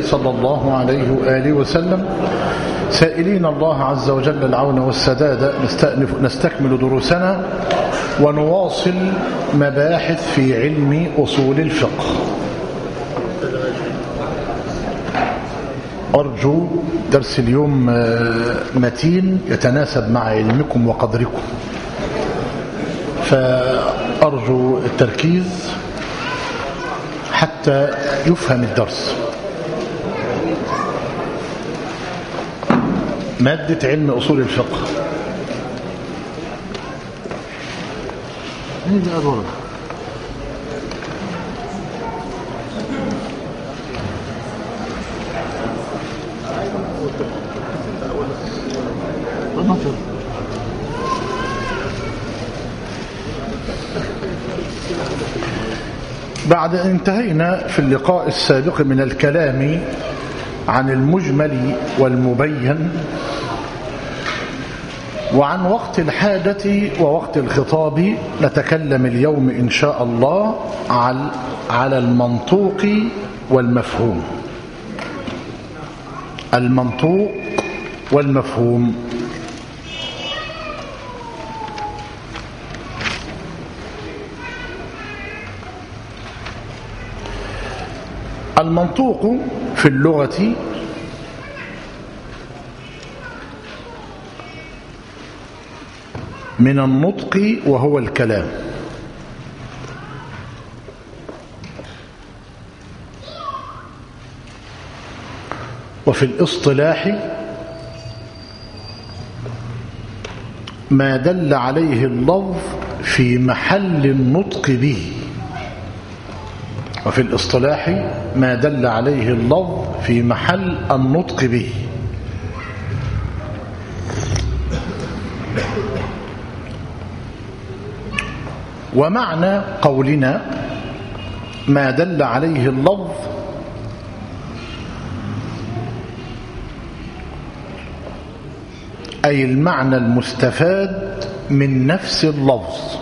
صلى الله عليه وآله وسلم سائلين الله عز وجل العون والسداد نستأنف نستكمل دروسنا ونواصل مباحث في علم أصول الفقه أرجو درس اليوم متين يتناسب مع علمكم وقدركم فأرجو التركيز حتى يفهم الدرس مادة علم أصول الفقه هذه أدوار بعد أن انتهينا في اللقاء السابق من الكلام عن المجمل والمبين وعن وقت الحاجة ووقت الخطاب نتكلم اليوم إن شاء الله على المنطوق والمفهوم المنطوق والمفهوم المنطوق في اللغة من النطق وهو الكلام وفي الاصطلاح ما دل عليه اللفظ في محل النطق به وفي الاصطلاح ما دل عليه اللفظ في محل النطق به ومعنى قولنا ما دل عليه اللفظ أي المعنى المستفاد من نفس اللفظ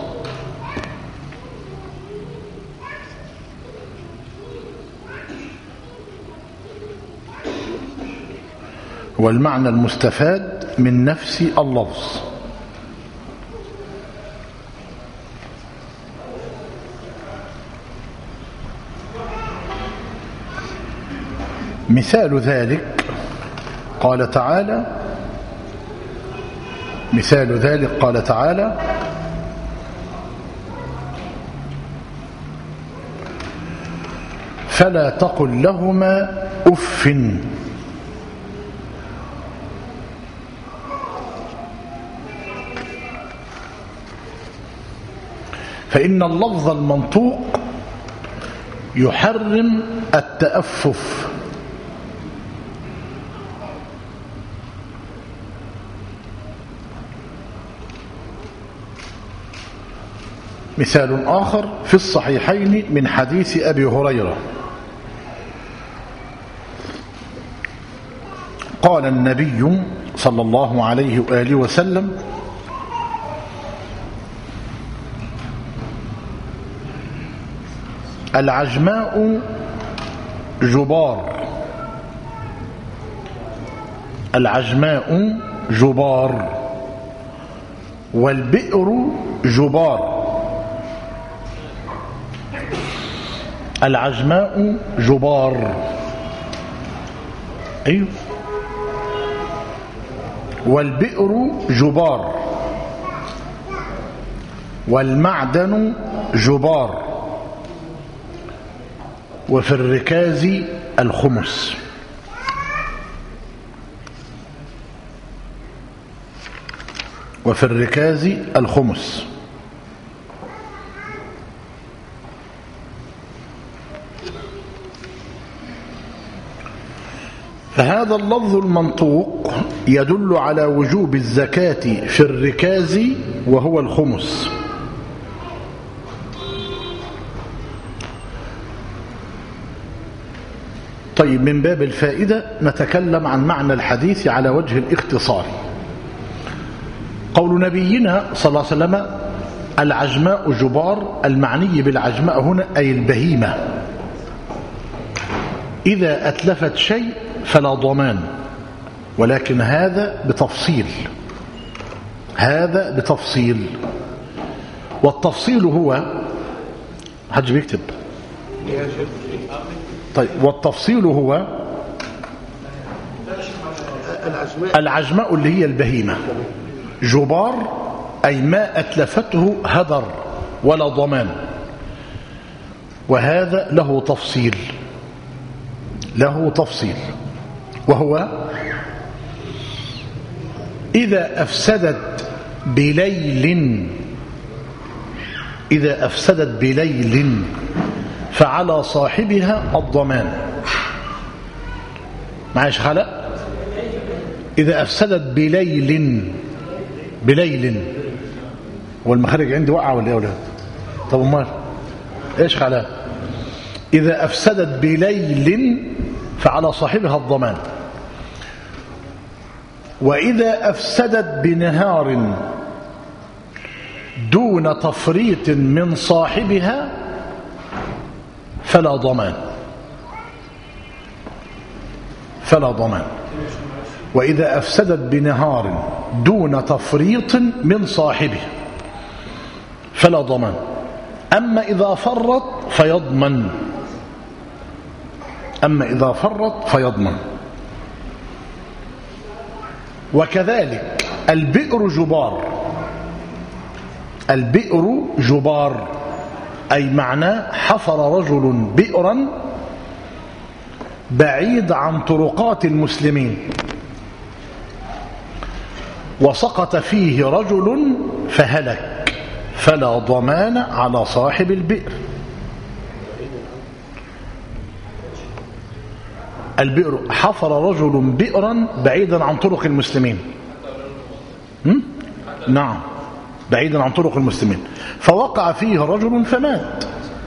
والمعنى المستفاد من نفس اللفظ مثال ذلك قال تعالى مثال ذلك قال تعالى فلا تقل لهما أف فإن اللفظ المنطوق يحرم التأفف مثال آخر في الصحيحين من حديث أبي هريرة قال النبي صلى الله عليه وآله وسلم العجماء جبار العجماء جبار والبئر جبار العجماء جبار أيوه والبئر جبار والمعدن جبار وفي الركاز الخمس وفي الركاز الخمس فهذا اللفظ المنطوق يدل على وجوب الزكاة في الركاز وهو الخمس طيب من باب الفائدة نتكلم عن معنى الحديث على وجه الاختصار قول نبينا صلى الله عليه وسلم العجماء جبار المعني بالعجماء هنا أي البهيمة إذا أتلفت شيء فلا ضمان ولكن هذا بتفصيل هذا بتفصيل والتفصيل هو حد بيكتب طيب والتفصيل هو العجماء اللي هي البهيمة جبار أي ما أتلفته هدر ولا ضمان وهذا له تفصيل له تفصيل وهو إذا أفسدت بليل إذا أفسدت بليل فعلى صاحبها الضمان معاش خلق إذا أفسدت بليل بليل والمخارج عندي وقع ولا ايه يا ولاد طب امال ايش خلق إذا أفسدت بليل فعلى صاحبها الضمان وإذا أفسدت بنهار دون تفريط من صاحبها فلا ضمان فلا ضمان وإذا أفسدت بنهار دون تفريط من صاحبه فلا ضمان أما إذا فرط فيضمن أما إذا فرط فيضمن وكذلك البئر جبار البئر جبار أي معناه حفر رجل بئرا بعيد عن طرقات المسلمين وسقط فيه رجل فهلك فلا ضمان على صاحب البئر البئر حفر رجل بئرا بعيدا عن طرق المسلمين هم؟ نعم بعيدا عن طرق المسلمين فوقع فيه رجل فمات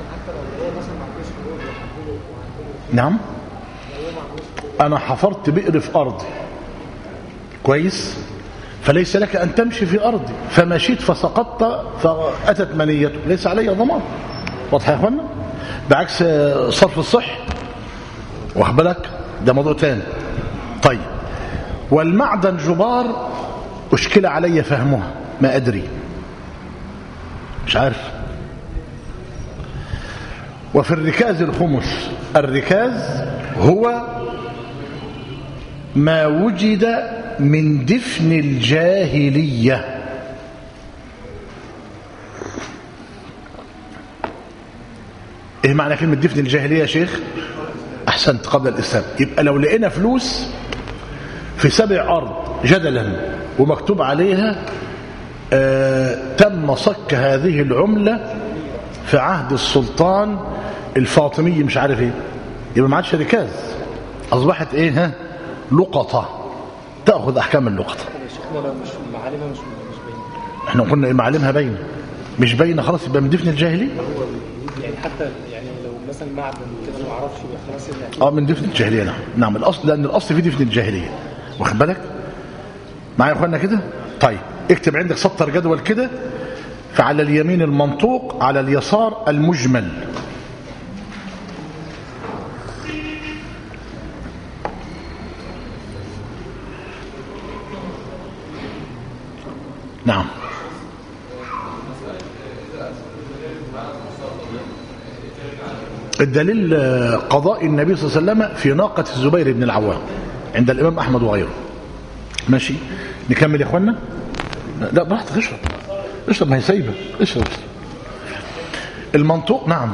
نعم أنا حفرت بئر في أرضي كويس فليس لك أن تمشي في أرضي فمشيت فسقطت فأتت منيته ليس علي ضمان واضح يا أخوانا بعكس صرف الصح واخد بالك ده موضوع تاني طيب والمعدن جبار أشكل علي فهمها ما أدري مش عارف وفي الركاز الخمس الركاز هو ما وجد من دفن الجاهلية ايه معنى كلمة دفن الجاهلية يا شيخ احسنت قبل الاسلام يبقى لو لقينا فلوس في سبع ارض جدلا ومكتوب عليها آه تم صك هذه العملة في عهد السلطان الفاطمي مش عارف ايه يبقى ما عادش ركاز اصبحت ايه ها لقطة تاخذ احكام اللقطة شيخنا لو مش معالمها مش مش باينه احنا قلنا ايه معالمها باينه مش باينه خلاص يبقى من دفن الجاهليه هو يعني حتى يعني لو مثلا معدن كده انا ما اعرفش يبقى خلاص يعني اه من دفن الجاهليه نعم نعم الاصل لان الاصل في دفن الجاهليه واخد بالك معايا يا اخوانا كده طيب اكتب عندك سطر جدول كده فعلى اليمين المنطوق على اليسار المجمل نعم الدليل آه، قضاء النبي صلى الله عليه وسلم في ناقة الزبير بن العوام عند الإمام أحمد وغيره ماشي نكمل يا إخوانا لا براحتك اشرب اشرب ما هي سايبة اشرب المنطوق نعم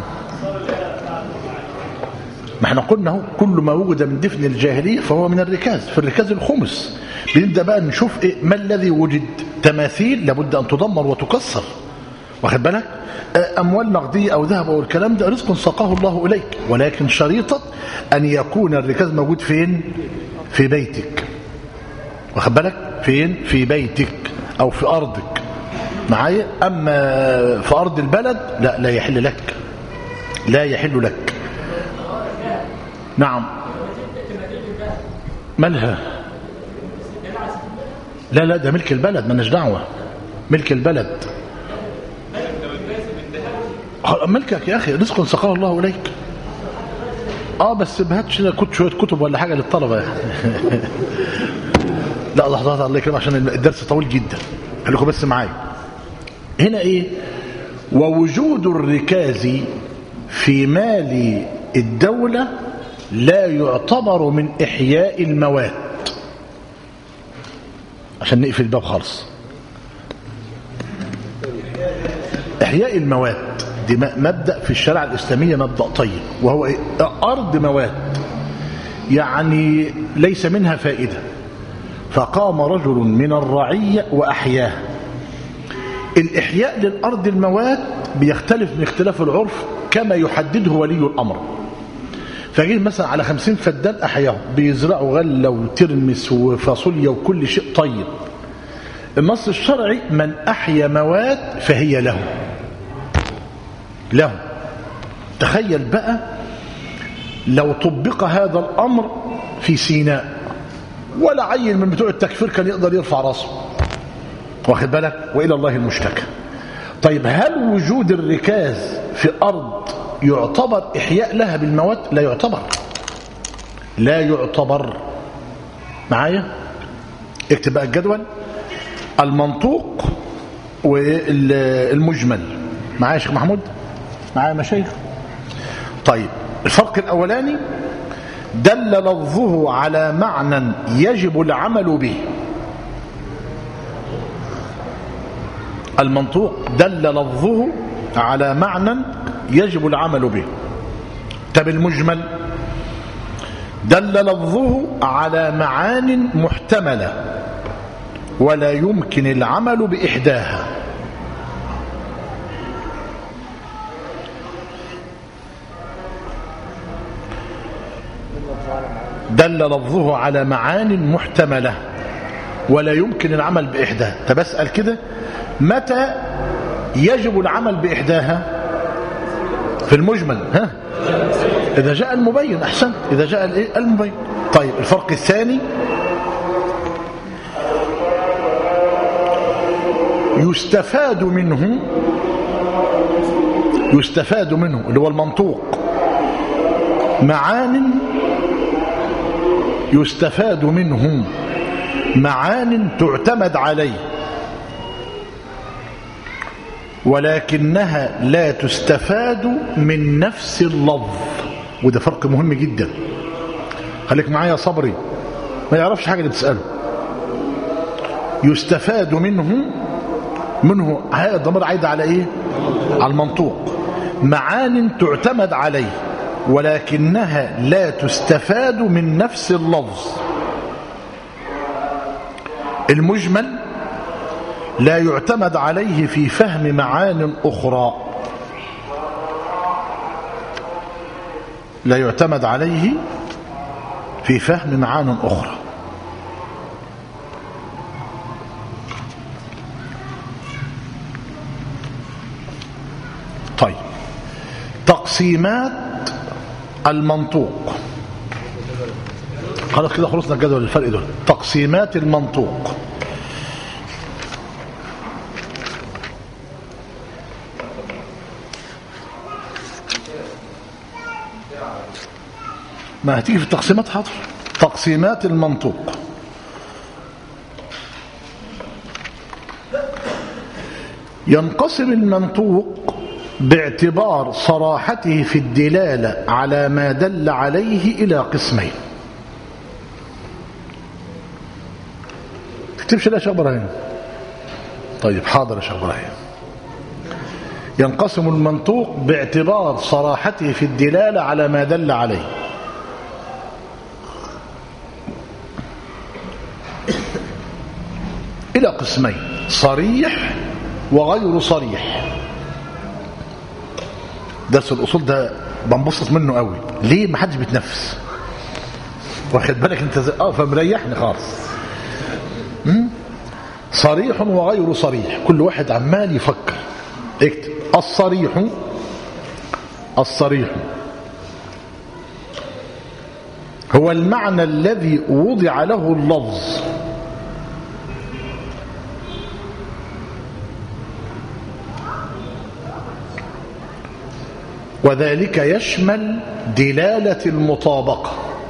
ما احنا قلنا اهو كل ما وجد من دفن الجاهلية فهو من الركاز في الركاز الخمس بنبدأ بقى نشوف إيه ما الذي وجد تماثيل لابد أن تدمر وتكسر واخد بالك آه، أموال نقدية أو ذهب أو الكلام ده رزق ساقه الله إليك ولكن شريطة أن يكون الركاز موجود فين في بيتك واخد بالك فين في بيتك أو في أرضك معايا أما في أرض البلد لا لا يحل لك لا يحل لك نعم مالها لا لا ده ملك البلد مالناش دعوه ملك البلد ملكك يا اخي رزق سقاه الله اليك اه بس ما هاتش كنت شويه كتب ولا حاجه للطلبه يعني لا لحظات الله يكرمك عشان الدرس طويل جدا خليكم بس معايا هنا ايه ووجود الركاز في مال الدولة لا يعتبر من إحياء المواد عشان نقفل الباب خالص إحياء المواد دي مبدأ في الشريعة الإسلامية مبدأ طيب وهو إيه؟ أرض مواد يعني ليس منها فائدة فقام رجل من الرعية وأحياها الإحياء للأرض المواد بيختلف من اختلاف العرف كما يحدده ولي الأمر فجيه مثلا على خمسين فدان أحياهم بيزرعوا غلة وترمس وفاصوليا وكل شيء طيب النص الشرعي من أحيا مواد فهي له له تخيل بقى لو طبق هذا الأمر في سيناء ولا عيل من بتوع التكفير كان يقدر يرفع راسه واخد بالك وإلى الله المشتكى طيب هل وجود الركاز في أرض يعتبر إحياء لها بالمواد لا يعتبر لا يعتبر معايا اكتب بقى الجدول المنطوق والمجمل معايا يا شيخ محمود معايا مشايخ طيب الفرق الأولاني دل لفظه على معنى يجب العمل به المنطوق دل لفظه على معنى يجب العمل به طب المجمل دل لفظه على معان محتملة ولا يمكن العمل بإحداها دل لفظه على معان محتملة ولا يمكن العمل بإحداها طب أسأل كده متى يجب العمل بإحداها في المجمل ها إذا جاء المبين أحسن إذا جاء الإيه المبين طيب الفرق الثاني يستفاد منه يستفاد منه اللي هو المنطوق معان يستفاد منه معان تعتمد عليه ولكنها لا تستفاد من نفس اللفظ وده فرق مهم جدا خليك معايا يا صبري ما يعرفش حاجة اللي بتسأله يستفاد منه منه هذا الضمير عايد على ايه على المنطوق معان تعتمد عليه ولكنها لا تستفاد من نفس اللفظ المجمل لا يعتمد عليه في فهم معان أخرى لا يعتمد عليه في فهم معان أخرى طيب تقسيمات المنطوق خلاص كده خلصنا الجدول الفرق دول تقسيمات المنطوق ما هتيجي في التقسيمات حاضر تقسيمات المنطوق ينقسم المنطوق باعتبار صراحته في الدلالة على ما دل عليه إلى قسمين تكتبش لا يا شيخ ابراهيم طيب حاضر يا شيخ ابراهيم ينقسم المنطوق باعتبار صراحته في الدلالة على ما دل عليه إلى قسمين صريح وغير صريح درس الأصول ده بنبسط منه قوي ليه ما حدش بيتنفس واخد بالك انت زي... اه فمريحني خالص م? صريح وغير صريح كل واحد عمال يفكر اكتب الصريح الصريح هو المعنى الذي وضع له اللفظ وذلك يشمل دلالة المطابقة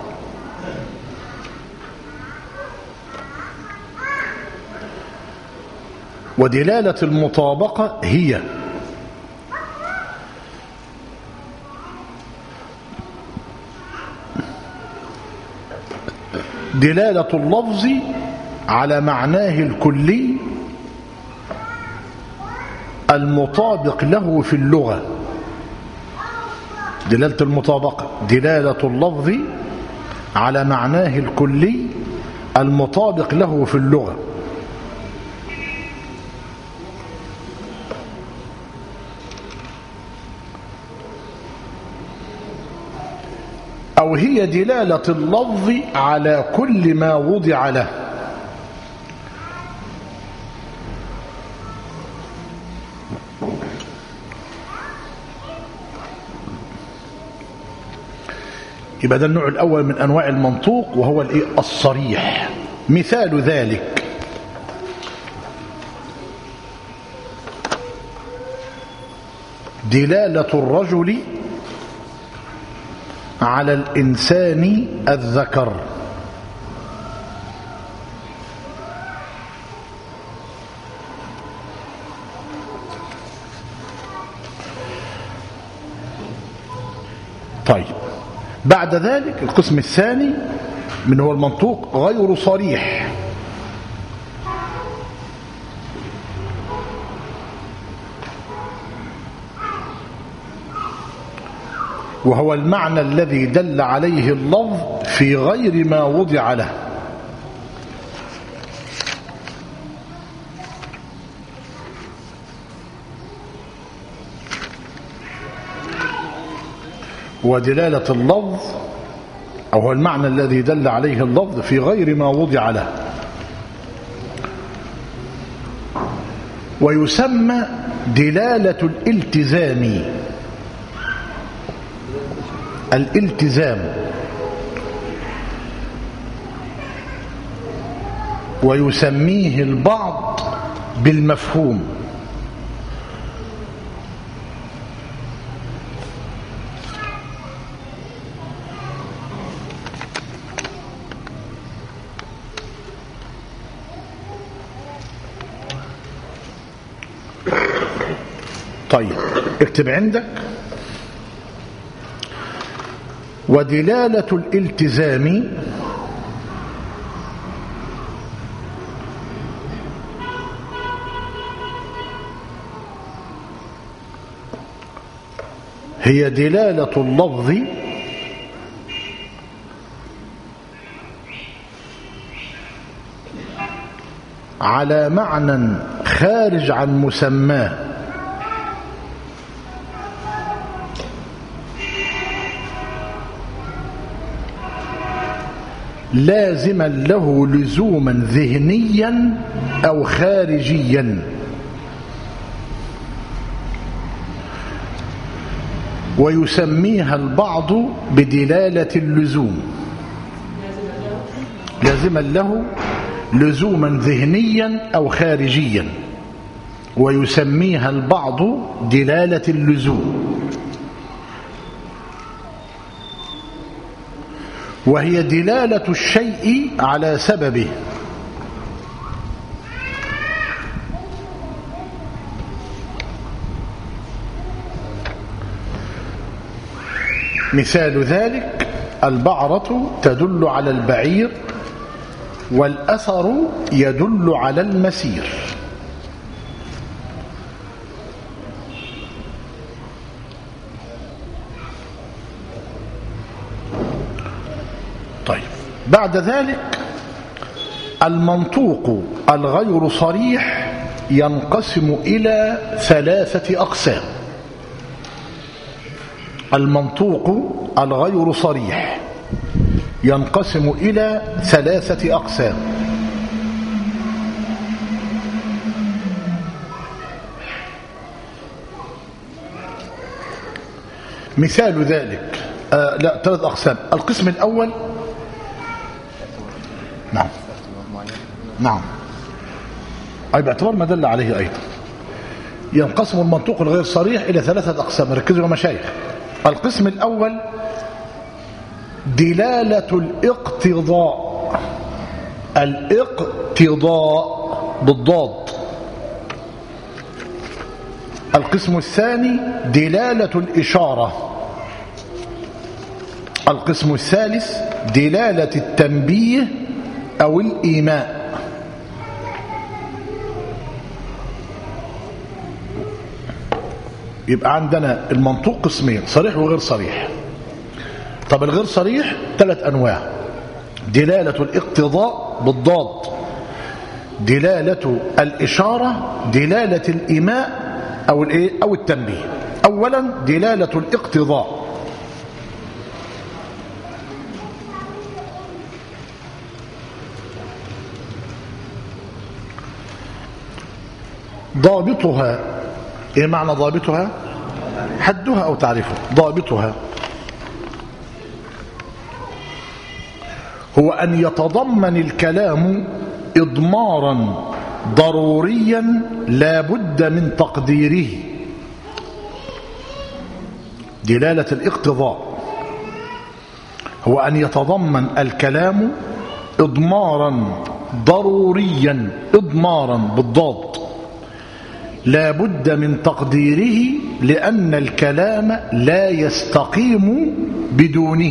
ودلالة المطابقة هي دلالة اللفظ على معناه الكلي المطابق له في اللغة دلالة المطابقة دلالة اللفظ على معناه الكلي المطابق له في اللغة أو هي دلالة اللفظ على كل ما وضع له يبقى ده النوع الأول من أنواع المنطوق وهو الإيه؟ الصريح مثال ذلك دلالة الرجل على الإنسان الذكر طيب بعد ذلك القسم الثاني من هو المنطوق غير صريح وهو المعنى الذي دل عليه اللفظ في غير ما وضع له ودلالة اللفظ أو هو المعنى الذي دل عليه اللفظ في غير ما وضع له ويسمى دلالة الالتزام الالتزام ويسميه البعض بالمفهوم طيب اكتب عندك ودلالة الالتزام هي دلالة اللفظ على معنى خارج عن مسماه لازما له لزوما ذهنيا أو خارجيا ويسميها البعض بدلالة اللزوم لازما له لزوما ذهنيا أو خارجيا ويسميها البعض دلالة اللزوم وهي دلالة الشيء على سببه مثال ذلك البعرة تدل على البعير والأثر يدل على المسير طيب بعد ذلك المنطوق الغير صريح ينقسم إلى ثلاثة أقسام المنطوق الغير صريح ينقسم إلى ثلاثة أقسام مثال ذلك آه لا ثلاث أقسام القسم الأول نعم نعم أي باعتبار ما دل عليه أيضا ينقسم المنطوق الغير صريح إلى ثلاثة أقسام ركزوا يا مشايخ القسم الأول دلالة الاقتضاء الاقتضاء بالضاد القسم الثاني دلالة الإشارة القسم الثالث دلالة التنبيه أو الإيماء يبقى عندنا المنطوق قسمين صريح وغير صريح طب الغير صريح ثلاث أنواع دلالة الاقتضاء بالضاد دلالة الإشارة دلالة الإيماء أو, الإيه؟ أو التنبيه أولا دلالة الاقتضاء ضابطها ايه معنى ضابطها حدها او تعريفها ضابطها هو ان يتضمن الكلام اضمارا ضروريا لا بد من تقديره دلاله الاقتضاء هو ان يتضمن الكلام اضمارا ضروريا اضمارا بالضاد لا بد من تقديره لأن الكلام لا يستقيم بدونه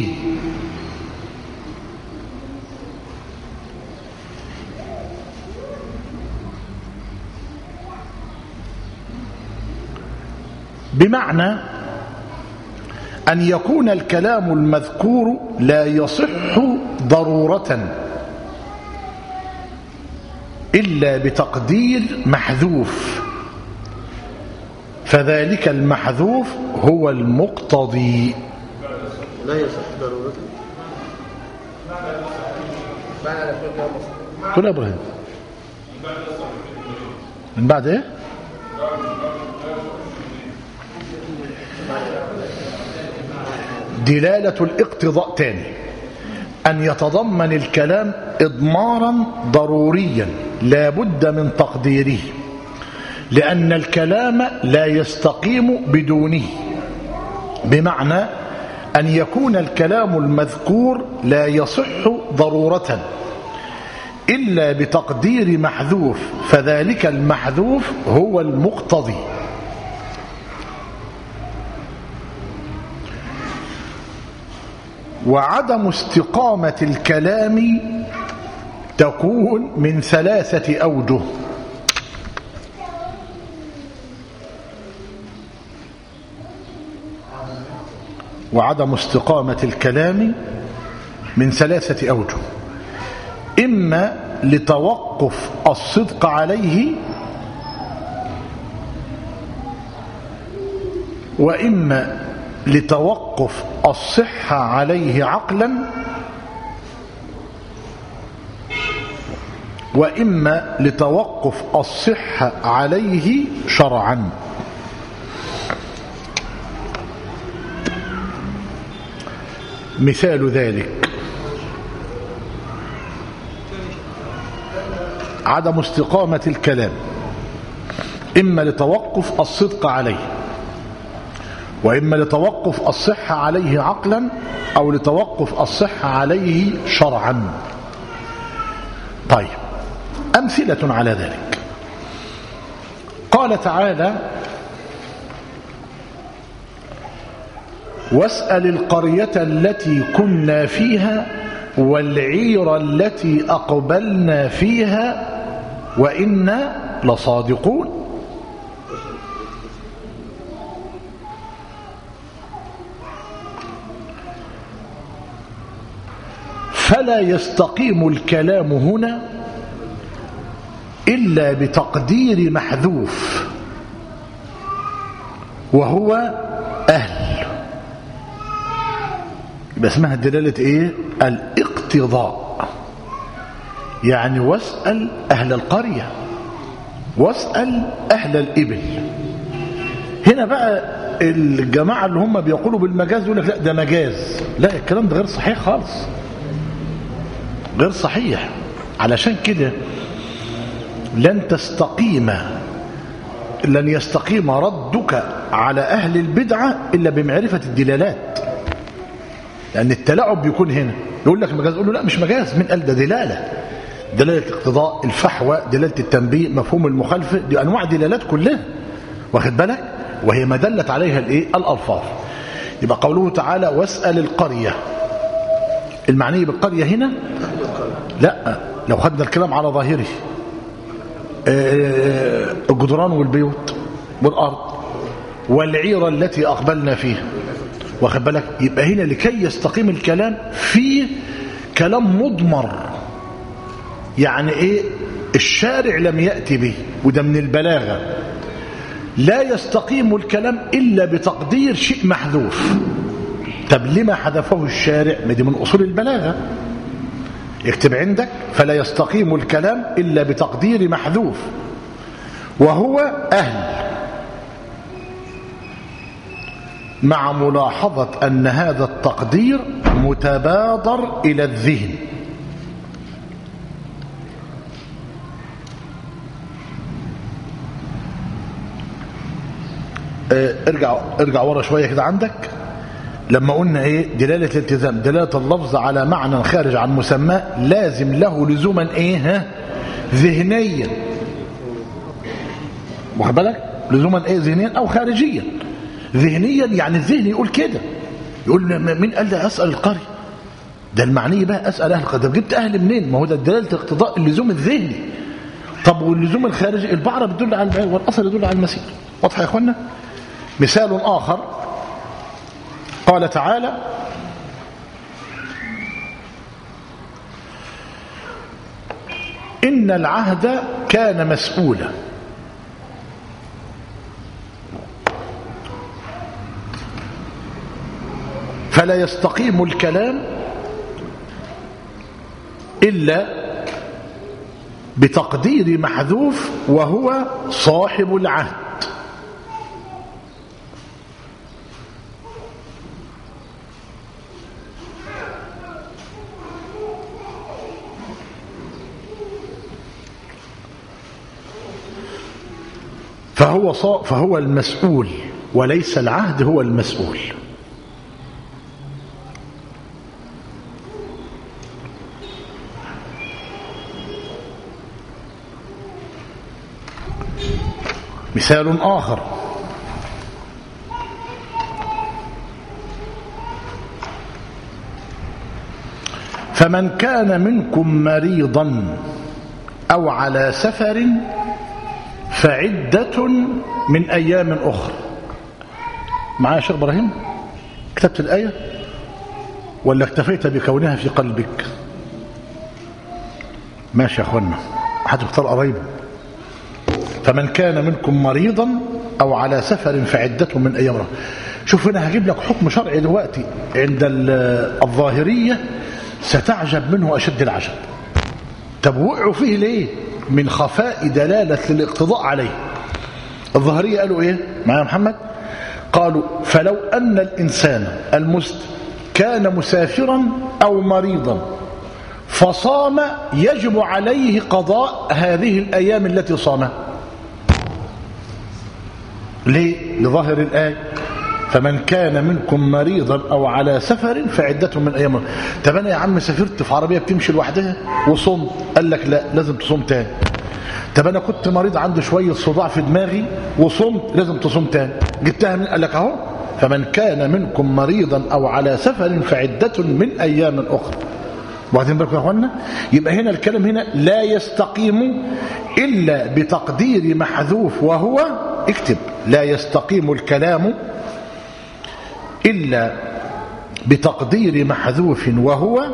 بمعنى أن يكون الكلام المذكور لا يصح ضرورة إلا بتقدير محذوف فذلك المحذوف هو المقتضي لا يصح ضرورة قل يا ابراهيم من بعد ايه دلالة الاقتضاء تاني أن يتضمن الكلام إضمارا ضروريا لا بد من تقديره لأن الكلام لا يستقيم بدونه بمعنى أن يكون الكلام المذكور لا يصح ضرورة إلا بتقدير محذوف فذلك المحذوف هو المقتضي وعدم استقامة الكلام تكون من ثلاثة أوجه وعدم استقامة الكلام من ثلاثة أوجه إما لتوقف الصدق عليه وإما لتوقف الصحة عليه عقلا وإما لتوقف الصحة عليه شرعا مثال ذلك عدم استقامة الكلام إما لتوقف الصدق عليه وإما لتوقف الصحة عليه عقلا أو لتوقف الصحة عليه شرعا طيب أمثلة على ذلك قال تعالى واسأل القرية التي كنا فيها والعير التي أقبلنا فيها وإنا لصادقون فلا يستقيم الكلام هنا إلا بتقدير محذوف وهو أهل يبقى اسمها دلالة ايه الاقتضاء يعني واسأل أهل القرية واسأل أهل الإبل هنا بقى الجماعة اللي هم بيقولوا بالمجاز يقول لك لا ده مجاز لا الكلام ده غير صحيح خالص غير صحيح علشان كده لن تستقيم لن يستقيم ردك على أهل البدعة إلا بمعرفة الدلالات لأن التلاعب بيكون هنا يقول لك مجاز يقول له لا مش مجاز من قال ده دلالة دلالة الاقتضاء الفحوى دلالة التنبيه مفهوم المخالفة دي أنواع دلالات كلها واخد بالك وهي ما دلت عليها الايه الألفاظ يبقى قوله تعالى واسأل القرية المعنية بالقرية هنا لا لو خدنا الكلام على ظاهره آه، الجدران والبيوت والأرض والعيرة التي أقبلنا فيها واخد بالك يبقى هنا لكي يستقيم الكلام في كلام مضمر يعني ايه الشارع لم يأتي به وده من البلاغة لا يستقيم الكلام إلا بتقدير شيء محذوف طب لما حذفه الشارع ما دي من أصول البلاغة اكتب عندك فلا يستقيم الكلام إلا بتقدير محذوف وهو أهل مع ملاحظة أن هذا التقدير متبادر إلى الذهن اه، ارجع ارجع ورا شويه كده عندك لما قلنا ايه دلاله الالتزام دلاله اللفظ على معنى خارج عن مسماه لازم له لزوما ايه ها ذهنيا واخد بالك لزوما ايه ذهنيا او خارجيا ذهنيا يعني الذهن يقول كده يقول م- مين قال ده اسال القريه ده المعني بقى اسال اهل القريه طب جبت اهل منين ما هو ده دلاله اقتضاء اللزوم الذهني طب واللزوم الخارجي البعره بتدل على البعير والاثر يدل على المسير واضحه يا اخوانا مثال اخر قال تعالى إن العهد كان مسؤولا فلا يستقيم الكلام إلا بتقدير محذوف وهو صاحب العهد فهو صا فهو المسؤول وليس العهد هو المسؤول مثال آخر فمن كان منكم مريضا أو على سفر فعدة من أيام أخرى معايا يا شيخ إبراهيم كتبت الآية ولا اكتفيت بكونها في قلبك ماشي يا أخوانا هتختار قريبا فمن كان منكم مريضا أو على سفر فعدة من أيام أخرى شوف هنا هجيب لك حكم شرعي دلوقتي عند ال- الظاهرية ستعجب منه أشد العجب طب وقعوا فيه ليه من خفاء دلالة للاقتضاء عليه الظاهرية قالوا ايه معايا يا محمد قالوا فلو أن الإنسان المسلم كان مسافرا أو مريضا فصام يجب عليه قضاء هذه الأيام التي صامها ليه لظاهر الآية فمن كان منكم مريضا أو على سفر فعدة من أيام طب أنا يا عم سافرت في عربية بتمشي لوحدها وصمت قال لك لا لازم تصوم تاني طب أنا كنت مريض عندي شوية صداع في دماغي وصمت لازم تصوم تاني جبتها من قال لك أهو فمن كان منكم مريضا أو على سفر فعدة من أيام أخرى واخدين بالكم يا اخوانا يبقى هنا الكلام هنا لا يستقيم الا بتقدير محذوف وهو اكتب لا يستقيم الكلام الا بتقدير محذوف وهو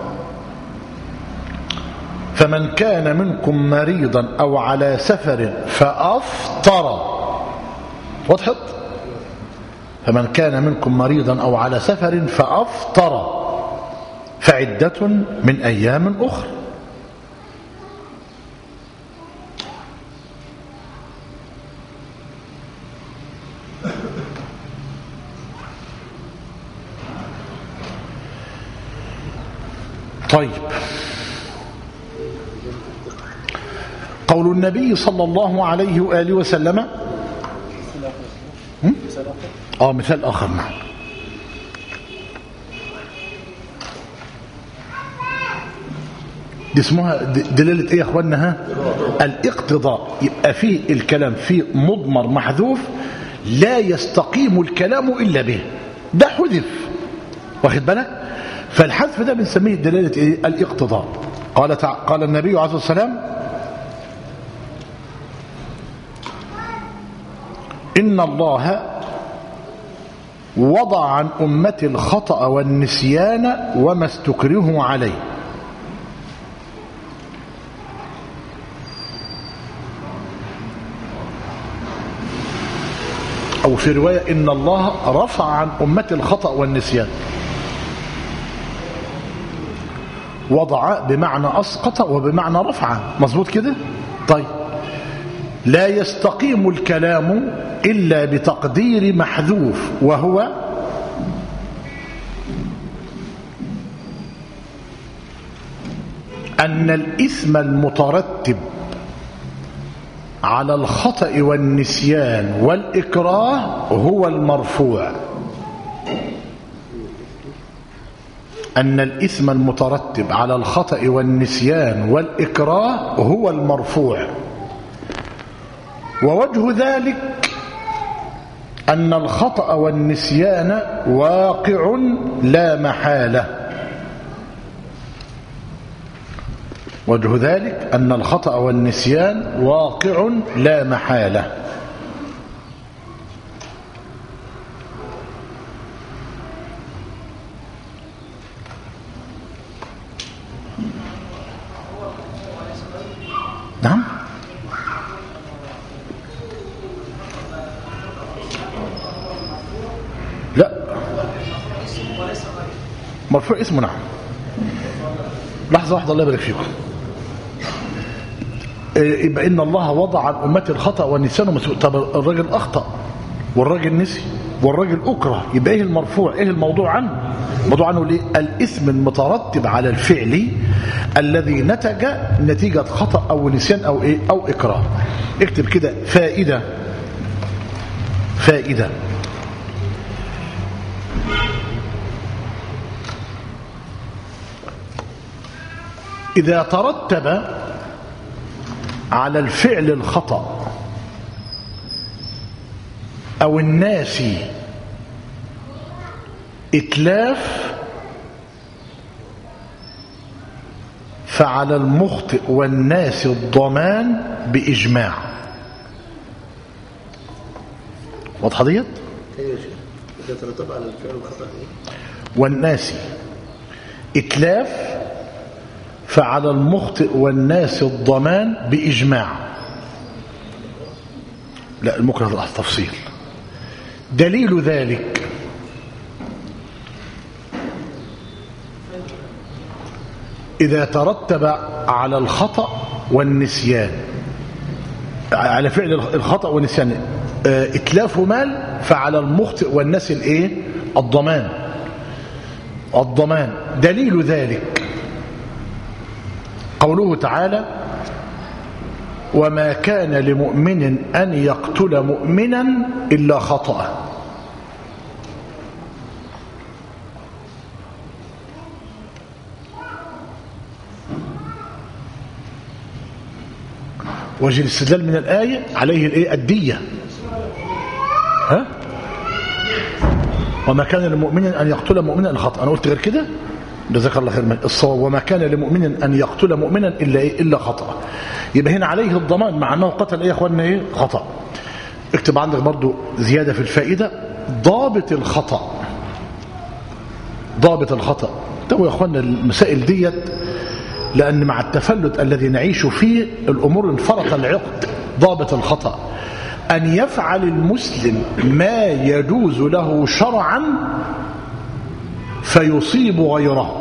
فمن كان منكم مريضا او على سفر فافطر وضحت فمن كان منكم مريضا او على سفر فافطر فعدة من أيام أخرى طيب قول النبي صلى الله عليه وآله وسلم مثال اخر اه مثال اخر نعم دي اسمها د- دلالة ايه يا اخوانا ها الاقتضاء يبقى فيه الكلام فيه مضمر محذوف لا يستقيم الكلام الا به ده حذف واخد بالك فالحذف ده بنسميه دلالة ايه الاقتضاء قال تع... قال النبي عليه الصلاة والسلام إن الله وضع عن أمتي الخطأ والنسيان وما استكرهوا عليه أو في رواية إن الله رفع عن أمتي الخطأ والنسيان وضع بمعنى أسقط وبمعنى رفع مظبوط كده طيب لا يستقيم الكلام إلا بتقدير محذوف وهو أن الإثم المترتب على الخطأ والنسيان والإكراه هو المرفوع أن الإثم المترتب على الخطأ والنسيان والإكراه هو المرفوع ووجه ذلك أن الخطأ والنسيان واقع لا محالة وجه ذلك أن الخطأ والنسيان واقع لا محالة نعم لا مرفوع اسمه نعم لحظة واحدة الله يبارك فيكم إيه، يبقى إن الله وضع عن أمتي الخطأ والنسيان ومسؤول طب الراجل أخطأ والراجل نسي والراجل أكره يبقى إيه المرفوع إيه الموضوع عنه الموضوع عنه ليه الإثم المترتب على الفعل الذي نتج نتيجة خطأ أو نسيان أو إيه أو إكراه اكتب كده فائدة فائدة إذا ترتب على الفعل الخطأ أو الناسي إتلاف فعلى المخطئ والناس الضمان بإجماع واضحة ديت ايه يا شيخ اذا ترتب على الفعل الخطا ايه والناس إتلاف فعلى المخطئ والناس الضمان بإجماع لا المكره التفصيل دليل ذلك إذا ترتب على الخطأ والنسيان على فعل الخطأ والنسيان آه، إتلاف مال فعلى المخطئ والناس الإيه الضمان الضمان دليل ذلك قوله تعالى وما كان لمؤمن أن يقتل مؤمنا إلا خطأ وجه الاستدلال من الآية عليه الإيه الدية ها وما كان لمؤمن أن يقتل مؤمنا إلا خطأ أنا قلت غير كده جزاك الله خير الصواب وما كان لمؤمن أن يقتل مؤمنا إلا إيه إلا خطأ يبقى هنا عليه الضمان مع أنه قتل إيه يا أخوانا إيه خطأ اكتب عندك برضو زيادة في الفائدة ضابط الخطأ ضابط الخطأ تو يا أخوانا المسائل ديت لأن مع التفلت الذي نعيش فيه الأمور انفرط العقد ضابط الخطأ أن يفعل المسلم ما يجوز له شرعا فيصيب غيره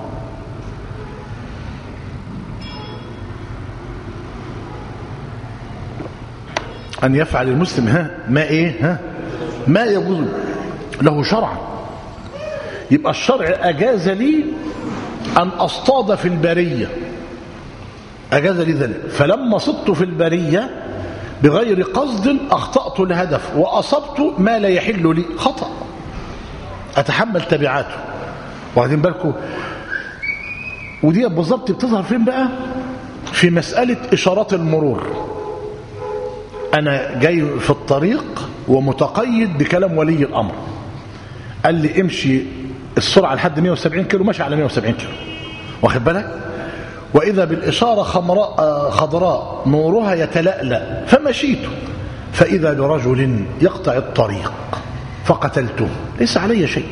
أن يفعل المسلم ها ما إيه ها ما يجوز له شرعا يبقى الشرع أجاز لي أن أصطاد في البرية أجاز لي ذلك فلما صدت في البرية بغير قصد أخطأت الهدف وأصبت ما لا يحل لي خطأ أتحمل تبعاته واخدين بالكم ودي بالظبط بتظهر فين بقى في مسألة إشارات المرور أنا جاي في الطريق ومتقيد بكلام ولي الأمر قال لي امشي السرعة لحد 170 كيلو ماشي على 170 كيلو واخد بالك وإذا بالإشارة خمراء آه، خضراء نورها يتلألأ فمشيت فإذا برجل يقطع الطريق فقتلته ليس علي شيء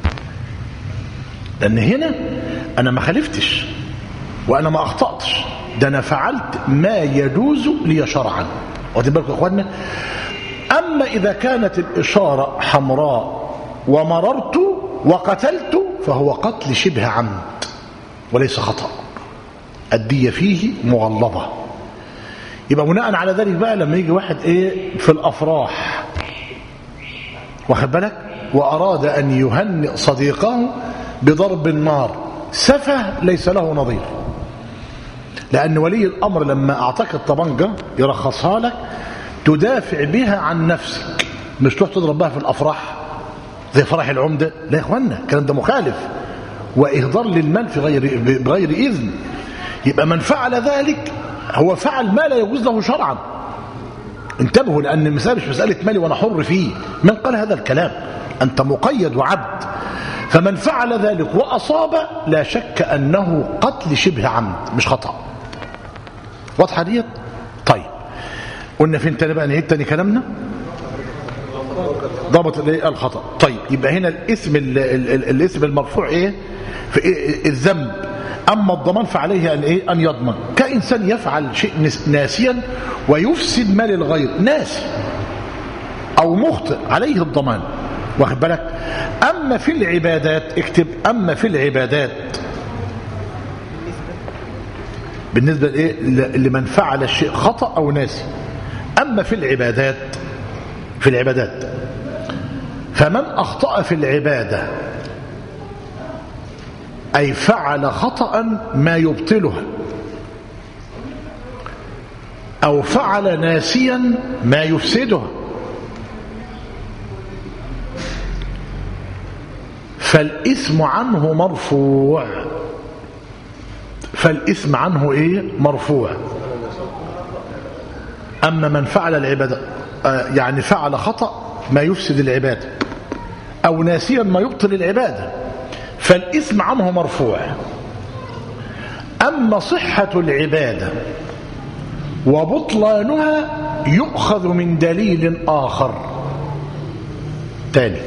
لأن هنا أنا ما خالفتش وأنا ما أخطأتش ده أنا فعلت ما يجوز لي شرعا واخدين بالكم يا إخواننا أما إذا كانت الإشارة حمراء ومررت وقتلت فهو قتل شبه عمد وليس خطأ الدية فيه مغلظة يبقى بناء على ذلك بقى لما يجي واحد ايه في الافراح واخد بالك واراد ان يهنئ صديقه بضرب النار سفه ليس له نظير لان ولي الامر لما اعطاك الطبنجه يرخصها لك تدافع بها عن نفسك مش تروح تضرب بها في الافراح زي فرح العمده لا يا اخوانا الكلام ده مخالف واهدار للمال في غير بغير اذن يبقى من فعل ذلك هو فعل ما لا يجوز له شرعا انتبهوا لأن المسألة مش مسألة مالي وأنا حر فيه من قال هذا الكلام أنت مقيد وعبد فمن فعل ذلك وأصاب لا شك أنه قتل شبه عمد مش خطأ واضحة ديت طيب قلنا فين تاني بقى نهيت تاني كلامنا ضبط الايه الخطأ طيب يبقى هنا الاسم ال ال ال الاسم المرفوع ايه في إيه الذنب أما الضمان فعليه أن, إيه؟ أن يضمن كإنسان يفعل شيء ناسيا ويفسد مال الغير ناسي أو مخطئ عليه الضمان واخد بالك أما في العبادات اكتب أما في العبادات بالنسبة لإيه؟ لمن فعل الشيء خطأ أو ناسي أما في العبادات في العبادات فمن أخطأ في العبادة أي فعل خطأ ما يبطلها أو فعل ناسيا ما يفسدها فالإثم عنه مرفوع فالإثم عنه إيه مرفوع أما من فعل العبادة يعني فعل خطأ ما يفسد العبادة أو ناسيا ما يبطل العبادة فالإثم عنه مرفوع أما صحة العبادة وبطلانها يؤخذ من دليل آخر تاني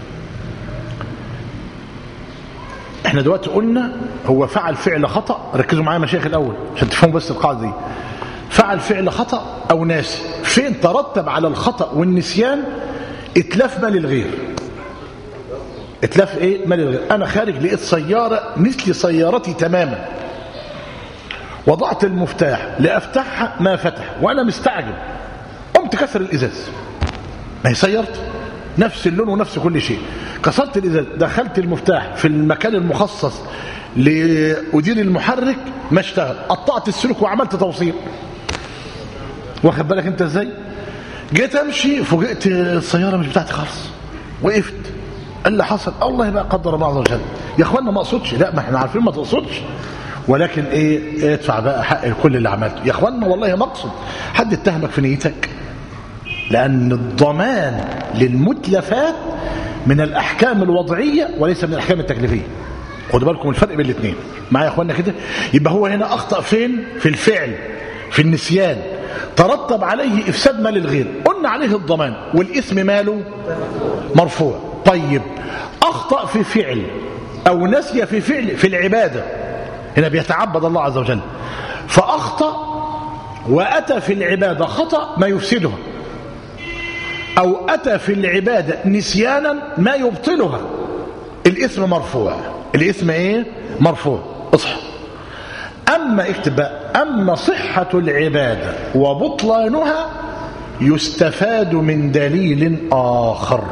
احنا دلوقتي قلنا هو فعل فعل خطأ ركزوا معايا مشايخ الأول عشان تفهموا بس القاعدة دي فعل فعل خطأ أو ناسي فين ترتب على الخطأ والنسيان اتلاف مال الغير اتلاف ايه مال الغير انا خارج لقيت سيارة مثل سيارتي تماما وضعت المفتاح لافتحها ما فتح وانا مستعجل قمت كسر الازاز ما هي سيارتي نفس اللون ونفس كل شيء كسرت الازاز دخلت المفتاح في المكان المخصص لأدير المحرك ما اشتغل قطعت السلك وعملت توصيل واخد بالك انت ازاي جيت امشي فوجئت السياره مش بتاعتي خالص وقفت اللي حصل الله يبقى قدر الله عز وجل يا اخوانا ما اقصدش لا ما احنا عارفين ما تقصدش ولكن ايه ادفع بقى حق كل اللي عملته يا اخوانا والله ما اقصد حد اتهمك في نيتك لان الضمان للمتلفات من الاحكام الوضعيه وليس من الاحكام التكليفيه خدوا بالكم الفرق بين الاثنين معايا يا اخوانا كده يبقى هو هنا اخطا فين في الفعل في النسيان ترتب عليه افساد مال الغير قلنا عليه الضمان والاثم ماله مرفوع طيب اخطا في فعل او نسي في فعل في العباده هنا بيتعبد الله عز وجل فاخطا واتى في العباده خطا ما يفسدها او اتى في العباده نسيانا ما يبطلها الاثم مرفوع الاثم ايه مرفوع اصحى اما اكتب بقى اما صحه العباده وبطلانها يستفاد من دليل اخر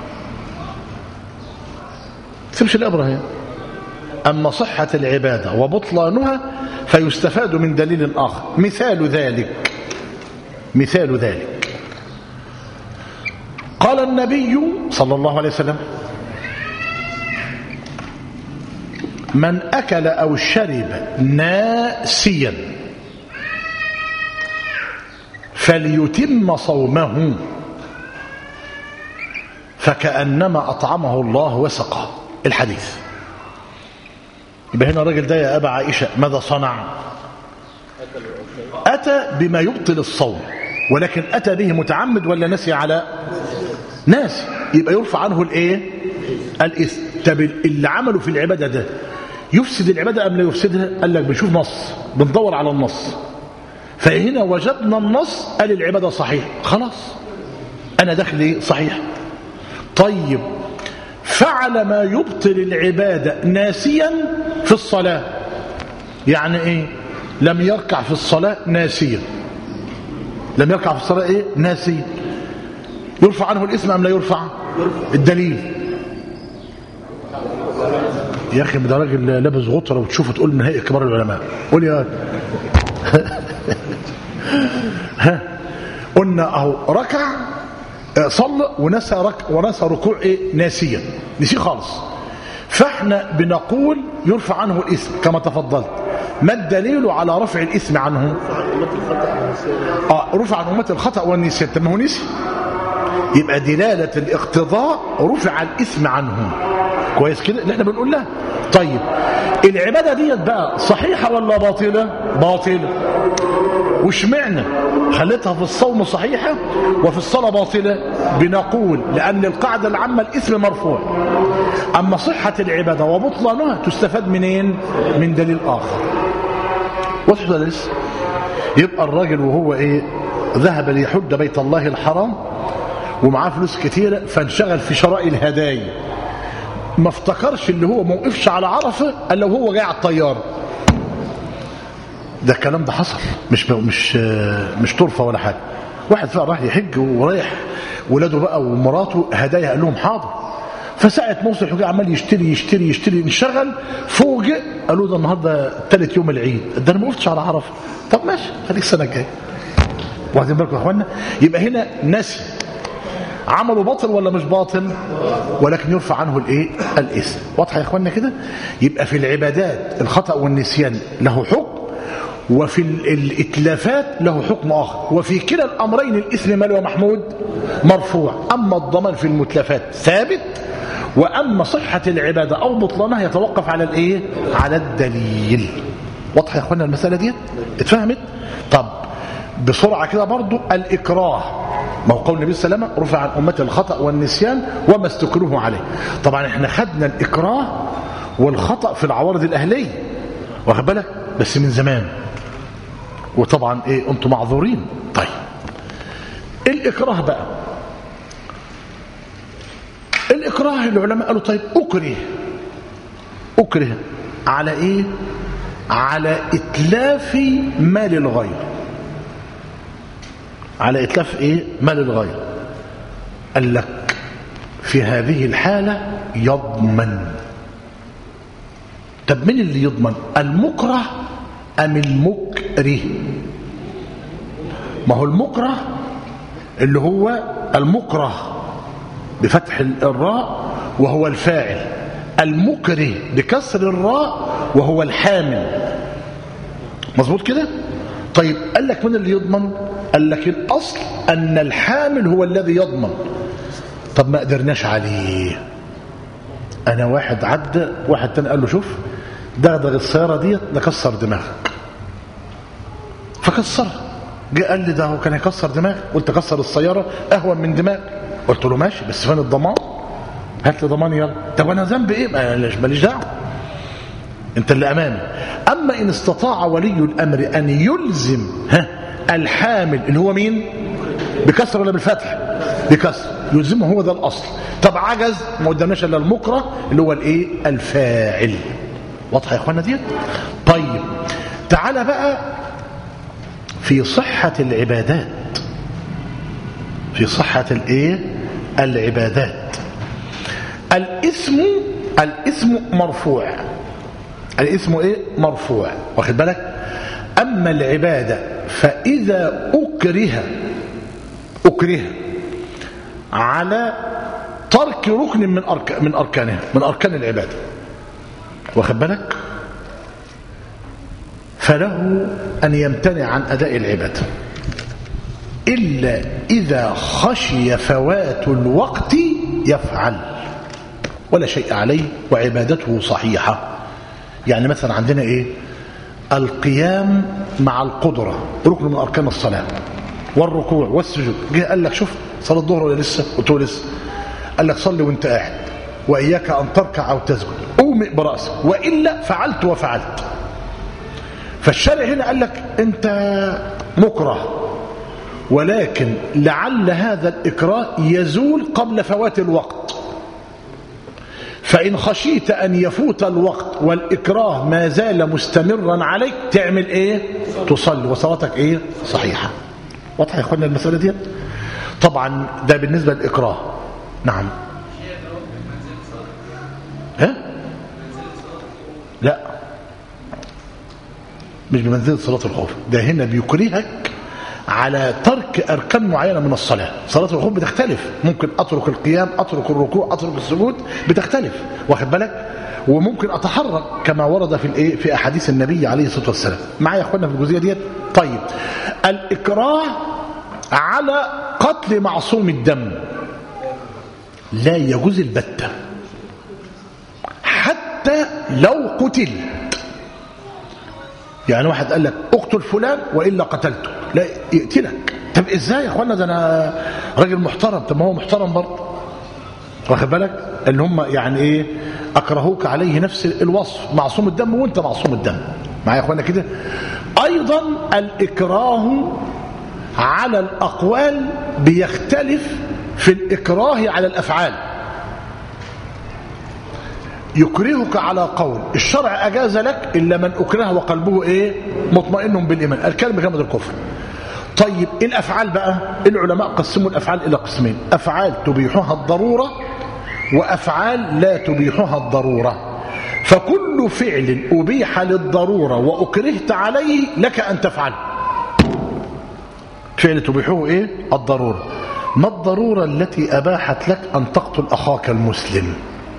تمشي الابره هي اما صحه العباده وبطلانها فيستفاد من دليل اخر مثال ذلك مثال ذلك قال النبي صلى الله عليه وسلم من أكل أو شرب ناسيا فليتم صومه فكأنما أطعمه الله وسقه الحديث يبقى هنا الراجل ده يا أبا عائشة ماذا صنع أتى بما يبطل الصوم ولكن أتى به متعمد ولا نسي على ناسي يبقى يرفع عنه الايه الإثم طب اللي عمله في العبادة ده يفسد العبادة أم لا يفسدها قال لك بنشوف نص بندور على النص فهنا وجدنا النص قال العبادة صحيح خلاص أنا دخلي صحيح طيب فعل ما يبطل العبادة ناسيا في الصلاة يعني ايه لم يركع في الصلاة ناسيا لم يركع في الصلاة ايه ناسيا يرفع عنه الاسم ام لا يرفع الدليل يا اخي ده راجل لابس غطره وتشوفه تقول نهائي كبار العلماء قول يا ها قلنا اهو ركع صلى ونسى رك ونسى ركوع ايه ناسيا نسيه خالص فاحنا بنقول يرفع عنه الاسم كما تفضلت ما الدليل على رفع الاسم عنه اه رفع عن امه الخطا والنسيان طب ما هو نسي يبقى دلاله الاقتضاء رفع الاسم عنه كويس كده اللي احنا بنقول لها طيب العباده ديت بقى صحيحه ولا باطله باطله واشمعنى خليتها في الصوم صحيحة وفي الصلاة باطلة بنقول لأن القاعدة العامة الاسم مرفوع أما صحة العبادة وبطلانها تستفاد منين من دليل آخر وصف ده لسه يبقى الراجل وهو ايه ذهب ليحج بيت الله الحرام ومعاه فلوس كتيرة فانشغل في شراء الهدايا ما افتكرش اللي هو ما وقفش على عرفه الا وهو جاي على الطياره ده الكلام ده حصل مش مش مش طرفه ولا حاجه واحد فعلا راح يحج ورايح ولاده بقى ومراته هدايا قال لهم حاضر فساعة موسى الحجاج عمال يشتري يشتري يشتري انشغل فوجئ قالوا ده النهارده ثالث يوم العيد ده انا ما وقفتش على عرفه طب ماشي خليك السنه الجايه واخدين بالكم يا اخوانا يبقى هنا نسي عمله باطل ولا مش باطل ولكن يرفع عنه الايه الاثم واضحه يا اخوانا كده يبقى في العبادات الخطا والنسيان له حكم وفي الاتلافات له حكم آخر وفي كلا الأمرين الإثم مال ومحمود مرفوع أما الضمان في المتلفات ثابت وأما صحة العبادة أو بطلانها يتوقف على الإيه؟ على الدليل واضح يا أخوانا المسألة دي اتفهمت طب بسرعة كده برضو الإكراه ما هو قول النبي صلى الله عليه وسلم رفع عن أمة الخطأ والنسيان وما استكروه عليه طبعا احنا خدنا الإكراه والخطأ في العوارض الأهلية واخد بالك بس من زمان وطبعا ايه انتم معذورين طيب الاكراه بقى الاكراه العلماء قالوا طيب اكره اكره على ايه على اتلاف مال الغير على اتلاف ايه مال الغير قال لك في هذه الحالة يضمن طب مين اللي يضمن المكره أم المكره ما هو المكره اللي هو المكره بفتح الراء وهو الفاعل المكره بكسر الراء وهو الحامل مظبوط كده طيب قال لك من اللي يضمن قال لك الأصل أن الحامل هو الذي يضمن طب ما قدرناش عليه أنا واحد عدى واحد تاني قال له شوف دغدغ السيارة ديت نكسر دماغك فكسرها جه قال لي ده هو كان هيكسر دماغ قلت كسر السيارة أهون من دماغ قلت له ماشي بس فين الضمان هات لي ضمان يلا طب انا ذنبي ايه ماليش دعوه انت اللي امامي اما ان استطاع ولي الامر ان يلزم ها الحامل اللي هو مين بكسر ولا بالفتح بكسر يلزمه هو ده الاصل طب عجز ما قدامناش الا المكره اللي هو الايه الفاعل واضحه يا اخوانا ديت طيب تعالى بقى في صحه العبادات في صحه الايه العبادات الاسم الاسم مرفوع الاسم ايه مرفوع واخد بالك أما العبادة فإذا أكره أكره على ترك ركن من أرك من أركانها من أركان العبادة واخد بالك فله أن يمتنع عن أداء العبادة إلا إذا خشي فوات الوقت يفعل ولا شيء عليه وعبادته صحيحة يعني مثلا عندنا إيه القيام مع القدرة ركن من أركان الصلاة والركوع والسجود جه قال لك شوف صلاة الظهر ولا لسه قلت له لسه قال لك صلي وانت قاعد وإياك أن تركع أو تسجد أومئ برأسك وإلا فعلت وفعلت فالشارع هنا قال لك أنت مكره ولكن لعل هذا الإكراه يزول قبل فوات الوقت فإن خشيت أن يفوت الوقت والإكراه ما زال مستمرا عليك تعمل إيه تصلي وصلاتك إيه صحيحة واضحة يا أخوانا المسألة دي طبعا ده بالنسبة للإكراه نعم ها لا مش بمنزلة صلاة الخوف ده هنا بيكرهك على ترك أركان معينة من الصلاة صلاة الخوف بتختلف ممكن أترك القيام أترك الركوع أترك السجود بتختلف واخد بالك وممكن أتحرك كما ورد في الايه في أحاديث النبي عليه الصلاة والسلام معايا يا أخوانا في الجزئية ديت طيب الإكراه على قتل معصوم الدم لا يجوز البتة حتى لو قتل يعني واحد قال لك اقتل فلان وإلا قتلته لا يقتلك طب ازاي يا اخوانا ده انا راجل محترم طب ما هو محترم برضه واخد بالك ان هم يعني ايه اكرهوك عليه نفس الوصف معصوم الدم وانت معصوم الدم معايا يا اخوانا كده ايضا الاكراه على الاقوال بيختلف في الاكراه على الافعال يكرهك على قول الشرع أجاز لك إلا من أكره وقلبه إيه مطمئن بالإيمان الكلمة كلمة الكفر طيب الأفعال بقى العلماء قسموا الأفعال إلى قسمين أفعال تبيحها الضرورة وأفعال لا تبيحها الضرورة فكل فعل أبيح للضرورة وأكرهت عليه لك أن تفعل فعل تبيحه إيه الضرورة ما الضرورة التي أباحت لك أن تقتل أخاك المسلم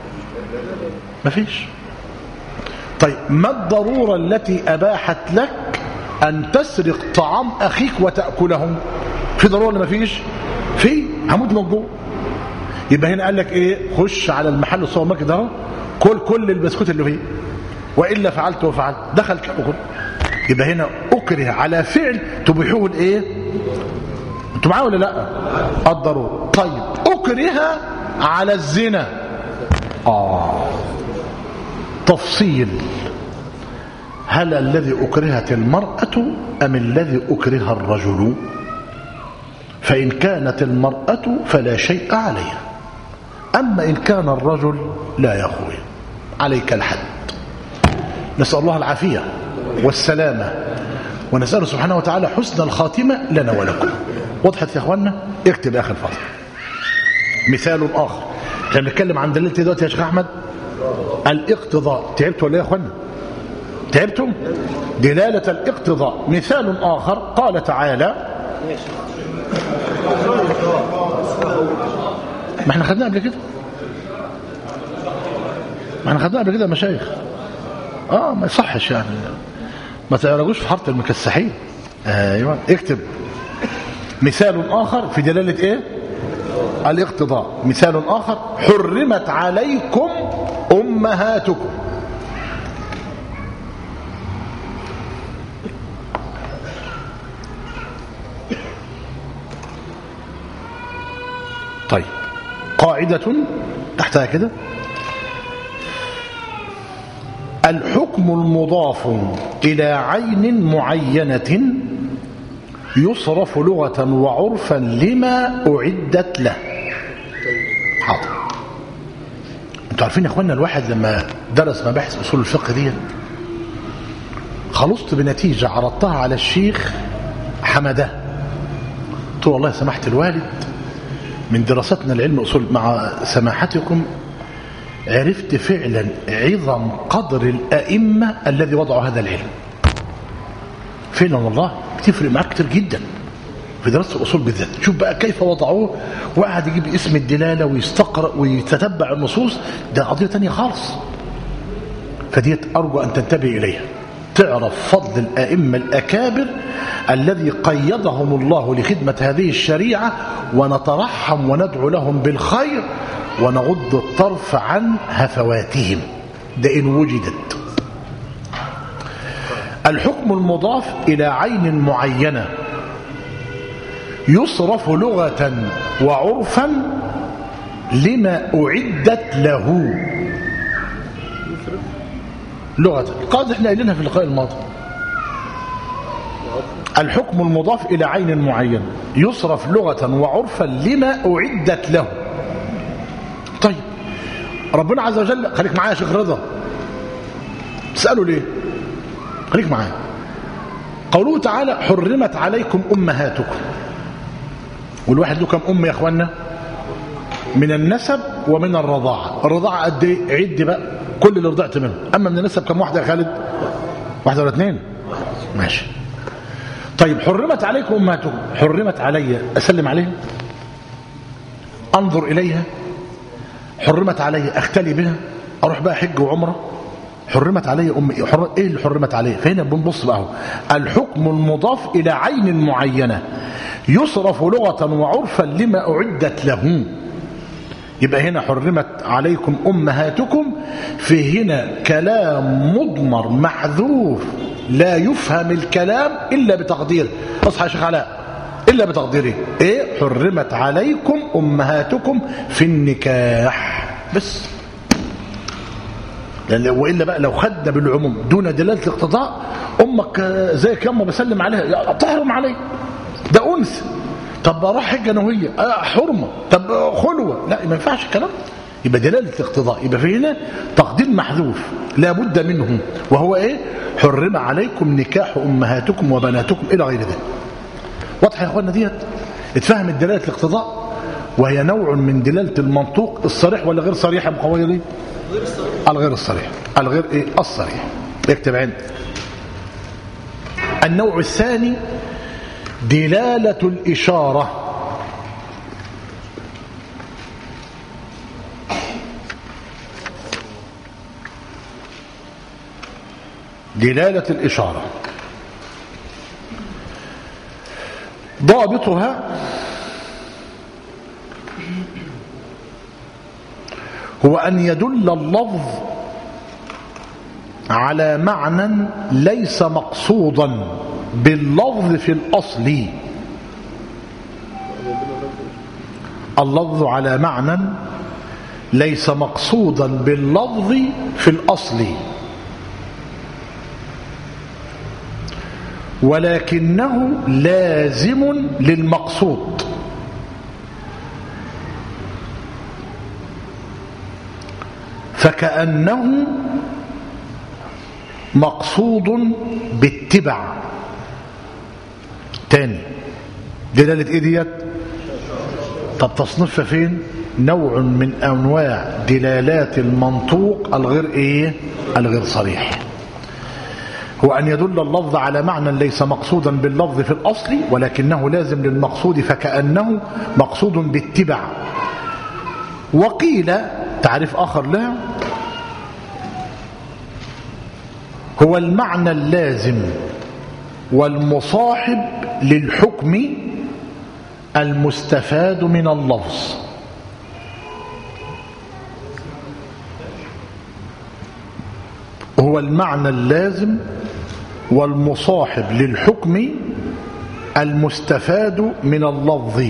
مفيش طيب ما الضرورة التي أباحت لك أن تسرق طعام أخيك وتأكله في ضرورة ولا مفيش في هموت من الجوع يبقى هنا قال لك ايه خش على المحل السوبر ماركت اهو كل كل البسكوت اللي فيه والا فعلت وفعلت دخل كل يبقى هنا اكره على فعل تبيحوه الايه انتوا معايا ولا لا الضروره طيب اكره على الزنا اه تفصيل هل الذي أكرهت المرأة أم الذي أكره الرجل فإن كانت المرأة فلا شيء عليها أما إن كان الرجل لا يا أخوي عليك الحد نسأل الله العافية والسلامة ونسأله سبحانه وتعالى حسن الخاتمة لنا ولكم وضحت يا أخوانا اكتب يا أخي الفاضل مثال آخر احنا بنتكلم عن دليل دلوقتي يا شيخ أحمد الاقتضاء تعبتوا ولا يا أخوانا تعبتم دلالة الاقتضاء مثال آخر قال تعالى ما احنا خدناه قبل كده ما احنا خدناه قبل كده يا مشايخ اه ما يصحش يعني ما تعرجوش في حاره المكسحين ايوه اكتب مثال اخر في دلاله ايه الاقتضاء مثال اخر حرمت عليكم امهاتكم طيب قاعدة تحتها كده الحكم المضاف إلى عين معينة يصرف لغة وعرفا لما أعدت له حاضر انتوا عارفين يا اخوانا الواحد لما درس مباحث اصول الفقه دي خلصت بنتيجة عرضتها على الشيخ حمده قلت له والله سمحت الوالد من دراستنا العلم أصول مع سماحتكم عرفت فعلا عظم قدر الأئمة الذي وضعوا هذا العلم فعلا والله بتفرق معاك كتير جدا في دراسة الأصول بالذات شوف بقى كيف وضعوه وقعد يجيب اسم الدلالة ويستقرأ ويتتبع النصوص ده قضية تانية خالص فديت أرجو أن تنتبه إليها تعرف فضل الأئمة الأكابر الذي قيدهم الله لخدمة هذه الشريعة ونترحم وندعو لهم بالخير ونغض الطرف عن هفواتهم ده إن وجدت الحكم المضاف إلى عين معينة يصرف لغة وعرفا لما أعدت له لغة القاعدة احنا قايلينها في اللقاء الماضي الحكم المضاف إلى عين معين يصرف لغة وعرفا لما أعدت له طيب ربنا عز وجل خليك معايا يا شيخ رضا تسألوا ليه خليك معايا قوله تعالى حرمت عليكم أمهاتكم والواحد له كم أم يا أخوانا من النسب ومن الرضاعة الرضاعة قد ايه عد بقى كل اللي رضعت منه أما من النسب كم واحدة يا خالد واحدة ولا اثنين ماشي طيب حرمت عليكم أمهاتكم حرمت علي أسلم عليها أنظر إليها حرمت علي أختلي بها أروح بقى حج وعمرة حرمت علي أمي حر... إيه اللي حرمت عليه فهنا بنبص بقى هو. الحكم المضاف إلى عين معينة يصرف لغة وعرفا لما أعدت له يبقى هنا حرمت عليكم أمهاتكم في هنا كلام مضمر محذوف لا يفهم الكلام إلا بتقديره اصحى يا شيخ علاء إلا بتقديره إيه حرمت عليكم أمهاتكم في النكاح بس لأن وإلا بقى لو خدنا بالعموم دون دلالة الاقتضاء أمك زيك يما بسلم عليها تحرم علي ده أنثى طب اروح حجه انا وهي حرمه طب خلوه لا ما ينفعش الكلام يبقى دلاله الاقتضاء يبقى في هنا تقدير محذوف لا بد منه وهو ايه حرم عليكم نكاح امهاتكم وبناتكم الى غير ذلك واضح يا اخوانا ديت اتفهمت دلاله الاقتضاء وهي نوع من دلاله المنطوق الصريح ولا غير صريح يا ابو قويه دي الغير الصريح الغير ايه الصريح اكتب عندي النوع الثاني دلالة الإشارة دلالة الإشارة ضابطها هو أن يدل اللفظ على معنى ليس مقصودا باللفظ في الأصل اللفظ على معنى ليس مقصودا باللفظ في الأصل ولكنه لازم للمقصود فكأنه مقصود باتباع تاني دلالة ايه ديت طب تصنيفها فين نوع من انواع دلالات المنطوق الغير ايه الغير صريح هو ان يدل اللفظ على معنى ليس مقصودا باللفظ في الاصل ولكنه لازم للمقصود فكأنه مقصود باتباع وقيل تعريف اخر لها هو المعنى اللازم والمصاحب للحكم المستفاد من اللفظ هو المعنى اللازم والمصاحب للحكم المستفاد من اللفظ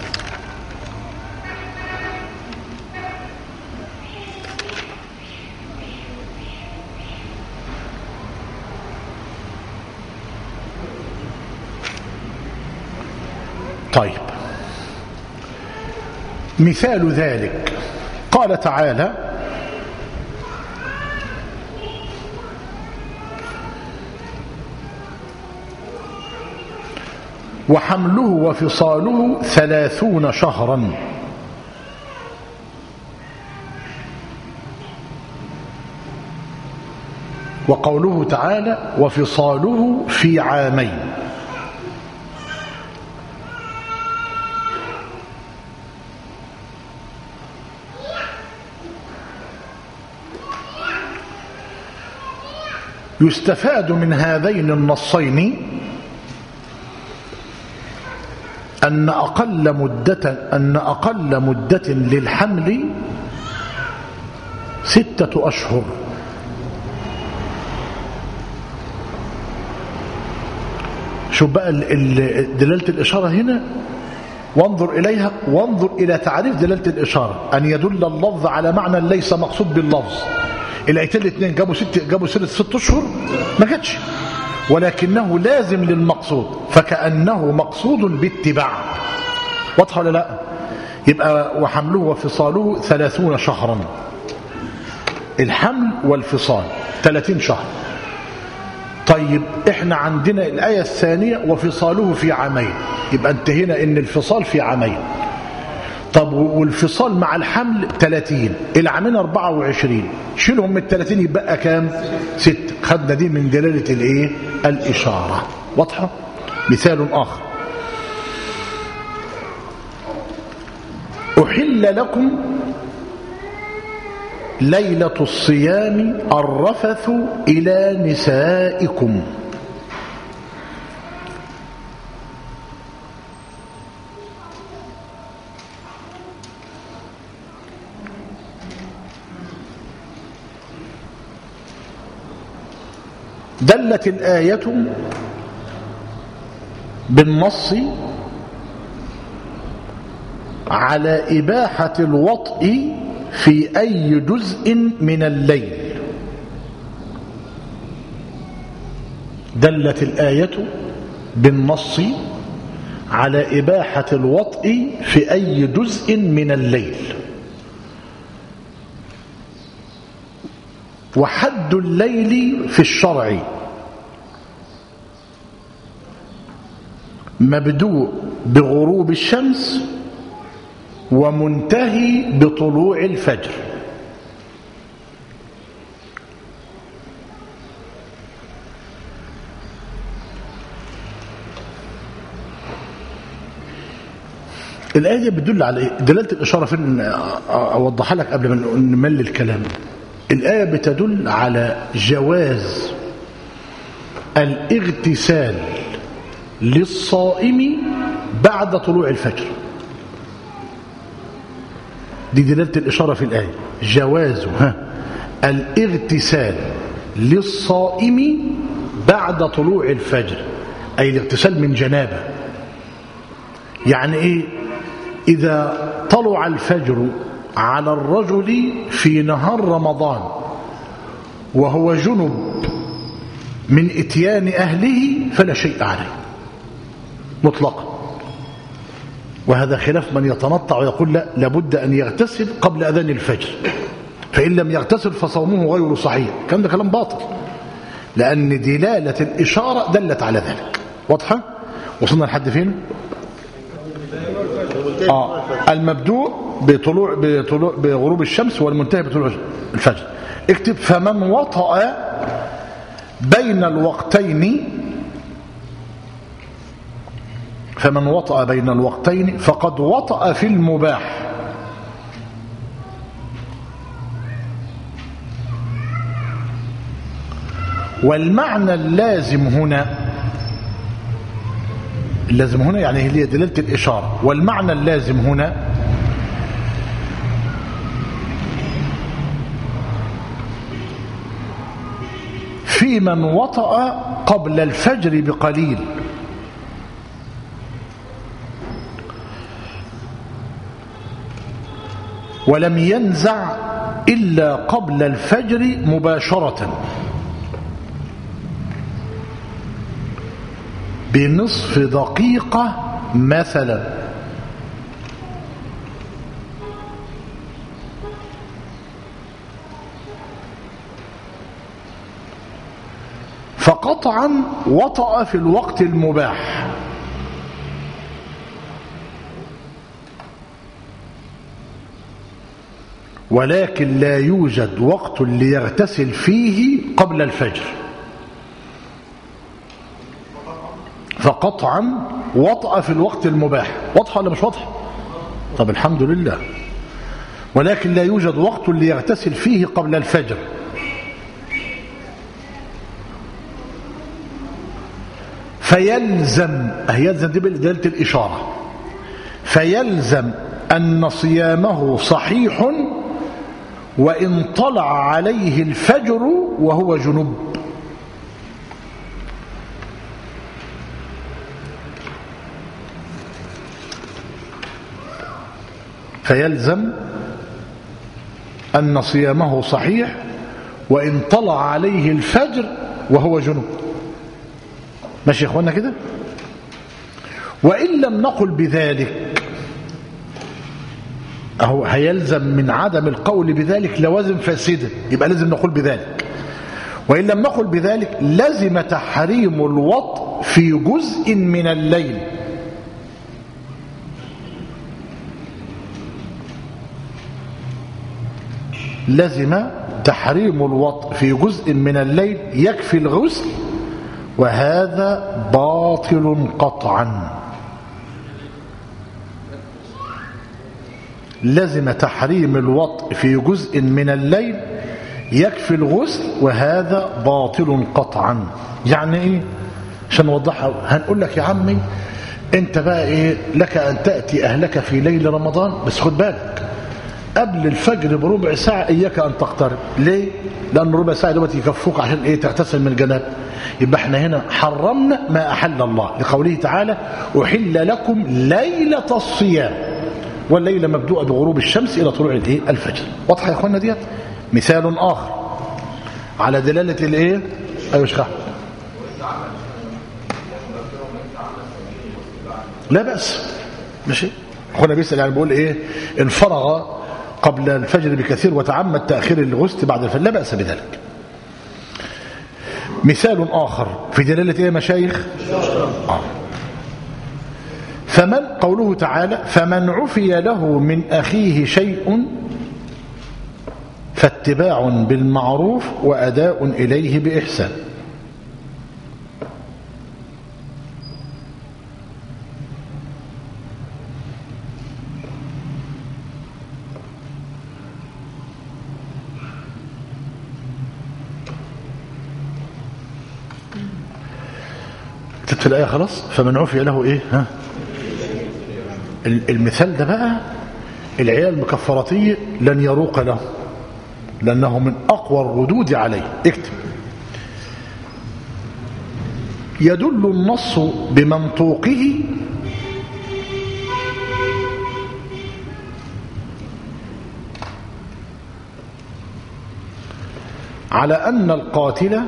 طيب مثال ذلك قال تعالى وحمله وفصاله ثلاثون شهرا وقوله تعالى وفصاله في عامين يستفاد من هذين النصين أن أقل مدة أن أقل مدة للحمل ستة أشهر شوف بقى ال- ال- دلالة الإشارة هنا وانظر إليها وانظر إلى تعريف دلالة الإشارة أن يدل اللفظ على معنى ليس مقصود باللفظ الآيتين الاثنين جابوا ست جابوا سنة ست أشهر ما جاتش ولكنه لازم للمقصود فكأنه مقصود باتباع واضحة ولا لا يبقى وحمله وفصاله ثلاثون شهرا الحمل والفصال ثلاثين شهر طيب احنا عندنا الآية الثانية وفصاله في عامين يبقى انتهينا ان الفصال في عامين طب والفصال مع الحمل 30 العامين 24 شيلهم من ال 30 يبقى كام 6 خدنا دي من دلالة الايه الإشارة واضحة مثال آخر أحل لكم ليلة الصيام الرفث إلى نسائكم دلت الآية بالنص على إباحة الوطء في أي جزء من الليل دلت الآية بالنص على إباحة الوطء في أي جزء من الليل وحد الليل في الشرع مبدوء بغروب الشمس ومنتهي بطلوع الفجر الآية دي بتدل على إيه؟ دلالة الإشارة فين أوضحها لك قبل ما نمل الكلام الآية بتدل على جواز الاغتسال للصائم بعد طلوع الفجر دي دلالة الإشارة في الآية جواز ها الاغتسال للصائم بعد طلوع الفجر أي الاغتسال من جنابه يعني إيه إذا طلع الفجر على الرجل في نهار رمضان وهو جنب من اتيان أهله فلا شيء عليه مطلقا وهذا خلاف من يتنطع ويقول لا لابد أن يغتسل قبل أذان الفجر فإن لم يغتسل فصومه غير صحيح كان ده كلام باطل لأن دلالة الإشارة دلت على ذلك واضحة وصلنا لحد فين آه المبدوء بطلوع بطلوع بغروب الشمس والمنتهي بطلوع الفجر اكتب فمن وطأ بين الوقتين فمن وطأ بين الوقتين فقد وطأ في المباح والمعنى اللازم هنا اللازم هنا يعني هي دلالة الإشارة والمعنى اللازم هنا في من وطأ قبل الفجر بقليل ولم ينزع إلا قبل الفجر مباشرة بنصف دقيقة مثلا فقطعا وطأ في الوقت المباح ولكن لا يوجد وقت ليغتسل فيه قبل الفجر فقطعا وطأ في الوقت المباح واضحة ولا مش واضحة طب الحمد لله ولكن لا يوجد وقت ليغتسل فيه قبل الفجر فيلزم يلزم دي بدلالة الإشارة فيلزم أن صيامه صحيح وإن طلع عليه الفجر وهو جنب فيلزم أن صيامه صحيح وإن طلع عليه الفجر وهو جنب ماشي يا اخوانا كده وإن لم نقل بذلك أهو هيلزم من عدم القول بذلك لوازم فاسدة يبقى لازم نقول بذلك وإن لم نقل بذلك لزم تحريم الوطء في جزء من الليل لزم تحريم الوطء في جزء من الليل يكفي الغسل وهذا باطل قطعا لزم تحريم الوطء في جزء من الليل يكفي الغسل وهذا باطل قطعا يعني ايه عشان نوضحها هنقول لك يا عمي انت بقى ايه لك ان تأتي اهلك في ليل رمضان بس خد بالك قبل الفجر بربع ساعة إياك أن تقترب ليه؟ لأن ربع ساعة دلوقتي يكفوك عشان إيه تغتسل من الجناب يبقى احنا هنا حرمنا ما أحل الله لقوله تعالى أحل لكم ليلة الصيام والليلة مبدوءة بغروب الشمس إلى طلوع الإيه؟ الفجر واضحة يا أخوانا ديت مثال آخر على دلالة الإيه؟ أيوة شيخ لا بأس ماشي أخونا بيسأل يعني بيقول إيه إن فرغ قبل الفجر بكثير وتعمد تأخير الغسل بعد الفجر لا بأس بذلك مثال آخر في دلالة إيه يا مشايخ آه. فمن قوله تعالى فمن عفي له من أخيه شيء فاتباع بالمعروف وأداء إليه بإحسان في الآية خلاص فمن عفي له إيه ها المثال ده بقى العيال المكفراتية لن يروق له لأنه من أقوى الردود عليه اكتب يدل النص بمنطوقه على أن القاتل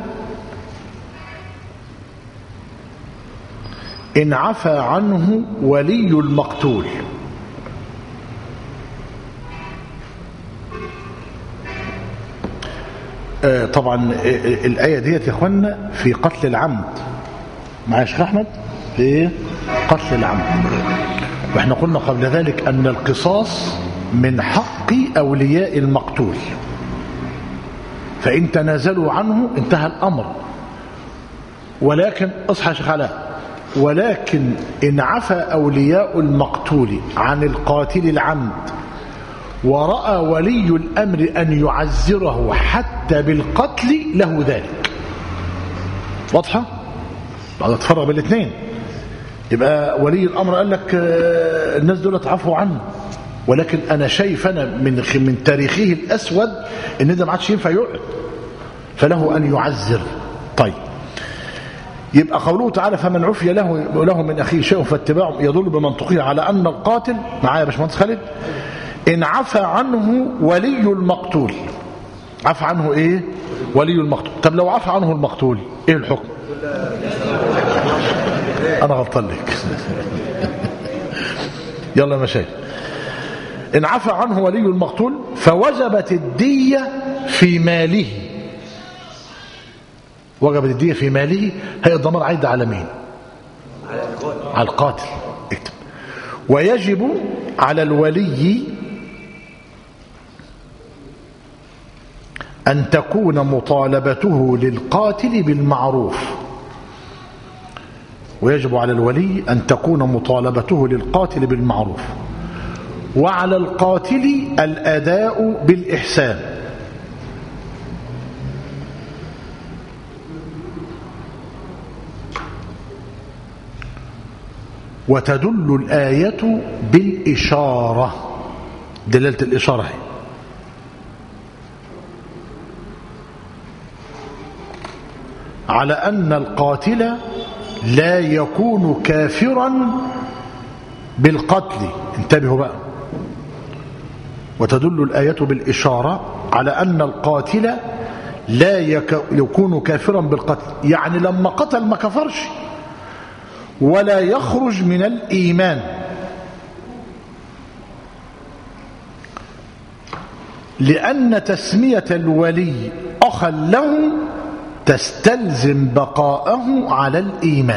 إن عفى عنه ولي المقتول آه طبعا آه الآية ديت يا اخوانا في قتل العمد معايا شيخ أحمد في إيه؟ قتل العمد واحنا قلنا قبل ذلك أن القصاص من حق أولياء المقتول فإن تنازلوا عنه انتهى الأمر ولكن اصحى يا شيخ علاء ولكن إن عفى أولياء المقتول عن القاتل العمد ورأى ولي الأمر أن يعزره حتى بالقتل له ذلك واضحة؟ بعد اتفرق بالاثنين يبقى ولي الأمر قال لك الناس دول عفوا عنه ولكن أنا شايف أنا من من تاريخه الأسود إن ده ما عادش ينفع يقعد فله أن يعزر طيب يبقى قوله تعالى فمن عفي له له من اخيه شيء فاتباعه يدل بمنطقه على ان القاتل معايا يا باشمهندس خالد ان عفى عنه ولي المقتول عفى عنه ايه ولي المقتول طب لو عفى عنه المقتول ايه الحكم انا غلطان لك يلا يا مشايخ ان عفى عنه ولي المقتول فوجبت الديه في ماله وجبت الدية في ماله هي الضمان عايدة على مين على القاتل اكتب ويجب على الولي أن تكون مطالبته للقاتل بالمعروف ويجب على الولي أن تكون مطالبته للقاتل بالمعروف وعلى القاتل الأداء بالإحسان وتدل الآية بالإشارة دلالة الإشارة هي على أن القاتل لا يكون كافرا بالقتل انتبهوا بقى وتدل الآية بالإشارة على أن القاتل لا يك- يكون كافرا بالقتل يعني لما قتل ما كفرش ولا يخرج من الإيمان لأن تسمية الولي أخا له تستلزم بقاءه على الإيمان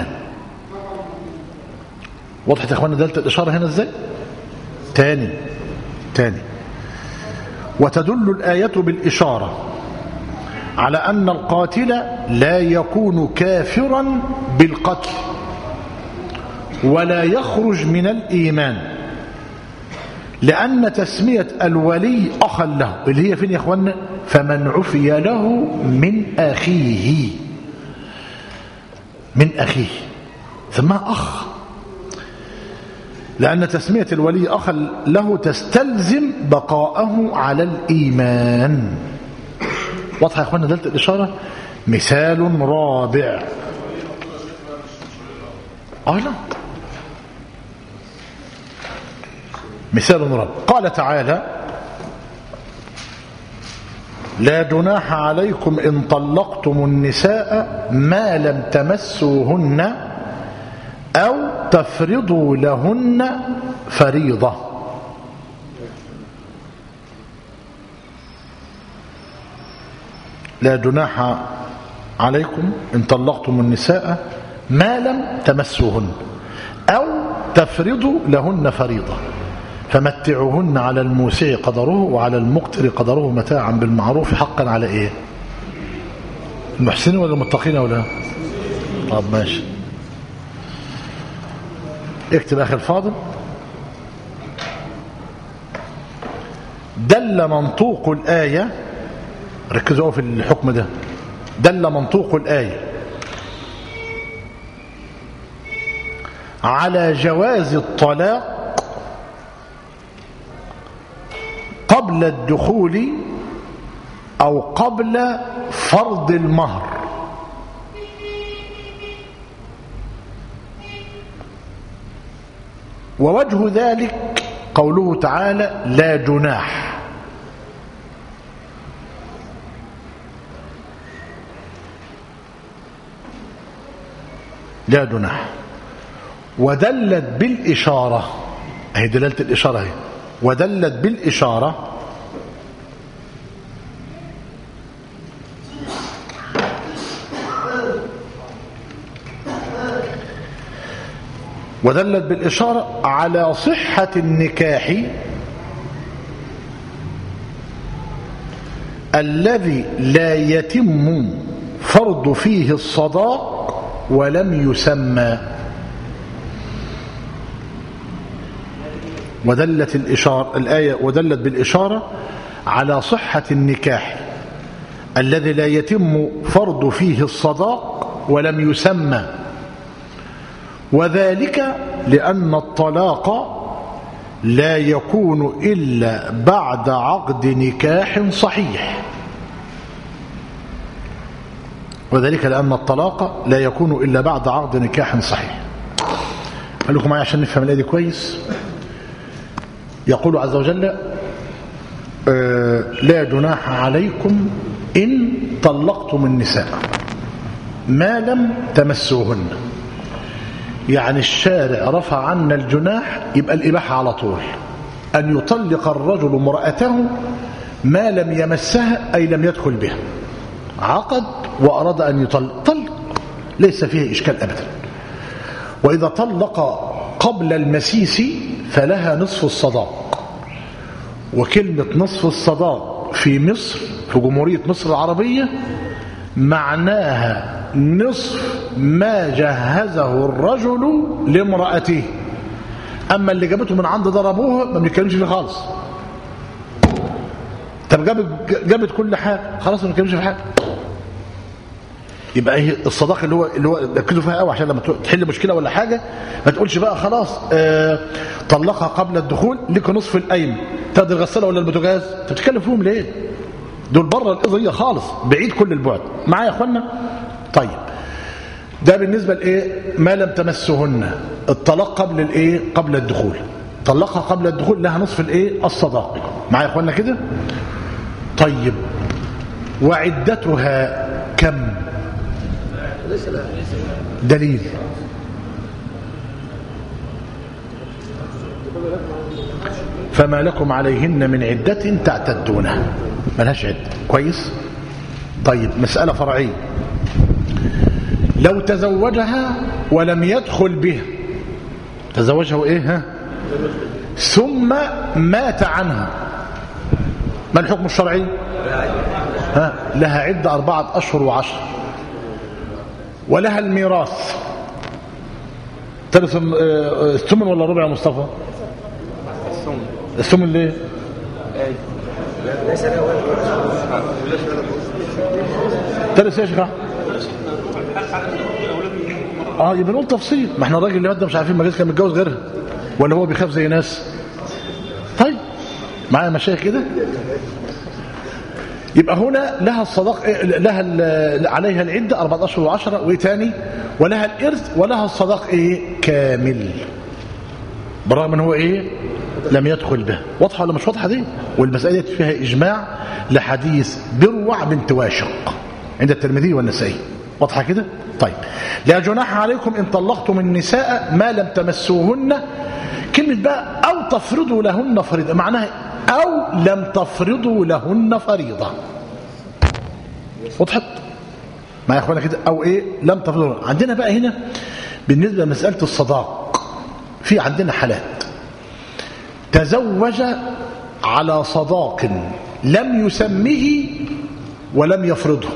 وضحت يا اخوانا دلت الإشارة هنا ازاي تاني تاني وتدل الآية بالإشارة على أن القاتل لا يكون كافرا بالقتل ولا يخرج من الإيمان لأن تسمية الولي أخا له اللي هي فين يا أخوانا فمن عفي له من أخيه من أخيه سماه أخ لأن تسمية الولي أخا له تستلزم بقاءه على الإيمان واضحة يا أخوانا دلت الإشارة مثال رابع آه لا مثال رابع قال تعالى لا جناح عليكم إن طلقتم النساء ما لم تمسوهن أو تفرضوا لهن فريضة لا جناح عليكم إن طلقتم النساء ما لم تمسوهن أو تفرضوا لهن فريضة فمتعوهن على الموسع قدره وعلى المقتر قدره متاعا بالمعروف حقا على ايه المحسنين ولا المتقين ولا طب ماشي اكتب اخي الفاضل دل منطوق الآية ركزوا في الحكم ده دل منطوق الآية على جواز الطلاق قبل الدخول أو قبل فرض المهر ووجه ذلك قوله تعالى لا جناح لا جناح ودلت بالإشارة هي دلالة الإشارة هي ودلت بالإشارة ودلت بالإشارة على صحة النكاح الذي لا يتم فرض فيه الصداق ولم يسمى ودلت الإشارة الآية ودلت بالإشارة على صحة النكاح الذي لا يتم فرض فيه الصداق ولم يسمى وذلك لأن الطلاق لا يكون إلا بعد عقد نكاح صحيح وذلك لأن الطلاق لا يكون إلا بعد عقد نكاح صحيح قال لكم معي عشان نفهم الآية دي كويس يقول عز وجل آه لا جناح عليكم إن طلقتم النساء ما لم تمسوهن يعني الشارع رفع عنا الجناح يبقى الإباحة على طول أن يطلق الرجل امرأته ما لم يمسها أي لم يدخل بها عقد وأراد أن يطلق طلق ليس فيه إشكال أبدا وإذا طلق قبل المسيس فلها نصف الصداق وكلمة نصف الصداق الصداق في مصر في جمهورية مصر العربية معناها نصف ما جهزه الرجل لامرأته أما اللي جابته من عند ضربوها ما بنتكلمش فيه خالص طب جابت جابت كل حاجة خلاص ما بنتكلمش في حاجة يبقى ايه الصداق اللي هو اللي هو ركزوا فيها قوي عشان لما تحل مشكله ولا حاجه ما تقولش بقى خلاص آه طلقها قبل الدخول لك نصف القايم تاخد الغساله ولا البوتاجاز انت بتتكلم فيهم ليه دول بره القضيه خالص بعيد كل البعد معايا يا اخوانا طيب ده بالنسبه لايه ما لم تمسهن الطلاق قبل الايه قبل الدخول طلقها قبل الدخول لها نصف الايه الصداق معايا يا اخوانا كده طيب وعدتها كم ليس لا دليل فما لكم عليهن من عدة تعتدونها ملهاش عدة كويس طيب مسألة فرعية لو تزوجها ولم يدخل بها تزوجها وإيه ها ثم مات عنها ما الحكم الشرعي ها لها عدة أربعة أشهر وعشر ولها الميراث ترث آه، الثمن ولا ربع يا مصطفى الثمن ليه ترث ايش يا اه يبقى نقول تفصيل ما احنا الراجل اللي مات ده مش عارفين ما جاز كان متجوز غيرها ولا هو بيخاف زي ناس طيب معايا مشايخ كده يبقى هنا لها الصداق لها ال- عليها العدة 14 و10 وايه تاني ولها الإرث ولها الصداق ايه كامل برغم ان هو ايه لم يدخل به واضحه ولا مش واضحه دي والمسألة دي فيها إجماع لحديث بروع بنت واشق عند الترمذي والنسائي واضحه كده طيب لا جناح عليكم إن طلقتم النساء ما لم تمسوهن كلمة بقى أو تفرضوا لهن فريضة معناها أو لم تفرضوا لهن فريضة وضحت ما يا اخوانا كده او ايه لم تفرضوا عندنا بقى هنا بالنسبه لمساله الصداق في عندنا حالات تزوج على صداق لم يسمه ولم يفرضه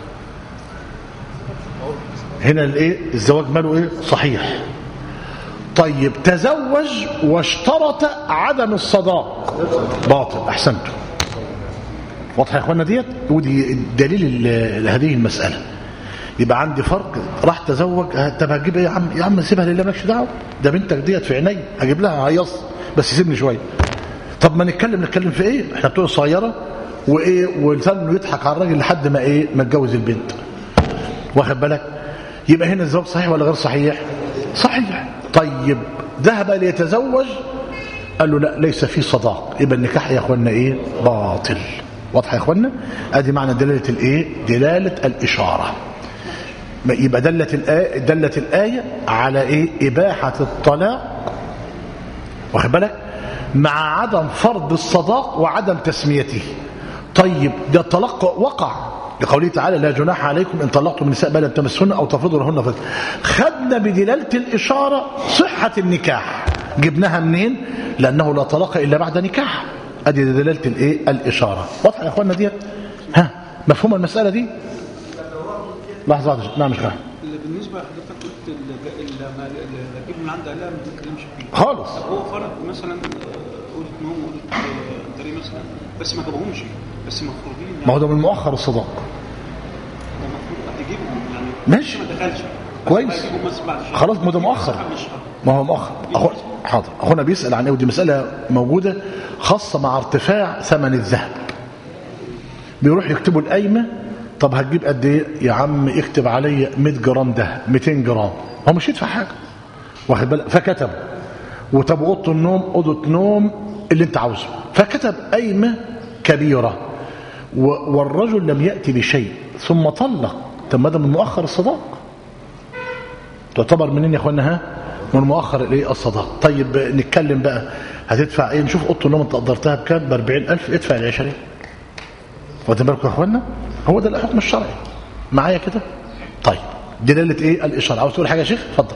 هنا الايه الزواج ماله ايه صحيح طيب تزوج واشترط عدم الصداق باطل احسنتم واضحه يا اخوانا ديت ودي دليل ال- هذه المساله يبقى عندي فرق راح تزوج ه- طب هتجيب ايه يا عم يا عم سيبها لله مالكش دعوه ده بنتك ديت في عيني هجيب لها هيص بس سيبني شويه طب ما نتكلم نتكلم في ايه احنا بتوع صغيره وايه ولسان انه يضحك على الراجل لحد ما ايه ما اتجوز البنت واخد بالك يبقى هنا الزواج صحيح ولا غير صحيح صحيح طيب ذهب ليتزوج قال له لا ليس في صداق يبقى النكاح يا اخوانا ايه باطل واضحه يا اخوانا ادي معنى دلاله الايه دلاله الاشاره ما يبقى دلت الآية, دلت الآية على إيه إباحة الطلاق واخد بالك مع عدم فرض الصداق وعدم تسميته طيب ده الطلاق وقع لقوله تعالى لا جناح عليكم إن طلقتم النساء ما لم تمسهن أو تفرضوا لهن فرض خدنا بدلالة الإشارة صحة النكاح جبناها منين لأنه لا طلاق إلا بعد نكاح أدي دلالة الإيه الإشارة واضحة يا أخوانا ديت ها مفهوم المسألة دي لحظة واحدة نعم مش فاهم اللي بالنسبه لحضرتك قلت اللي اللي ما- اللي جيب من عند اهلها ما تتكلمش فيه خالص هو فرض مثلا آه، قلت مهم قلت آه، طريق مثلا بس ما جابهمش بس مفروضين ما يعني هو ده من مؤخر الصداق ده المفروض تجيبهم يعني ماشي. ما دخلش كويس. هيجيبهم بس بعد شهر. خلاص ما ده مؤخر مش شهر. ما هو مؤخر أخو... حاضر اخونا بيسال عن ايه ودي مساله موجوده خاصه مع ارتفاع ثمن الذهب بيروح يكتبوا القايمه طب هتجيب قد ايه يا عم اكتب عليا 100 جرام ده 200 جرام هو مش يدفع حاجه واخد بالك فكتب وطب اوضه النوم اوضه نوم اللي انت عاوزه فكتب قايمه كبيره و... والرجل لم ياتي بشيء ثم طلق طب ما ده من مؤخر الصداق تعتبر منين يا اخوانا ها من مؤخر الايه الصداق طيب نتكلم بقى هتدفع ايه نشوف اوضه النوم انت قدرتها بكام ب 40000 ادفع ال 20 واخدين بالكم يا اخوانا هو ده الحكم الشرعي معايا كده طيب دلاله ايه الاشاره عاوز تقول حاجه يا شيخ اتفضل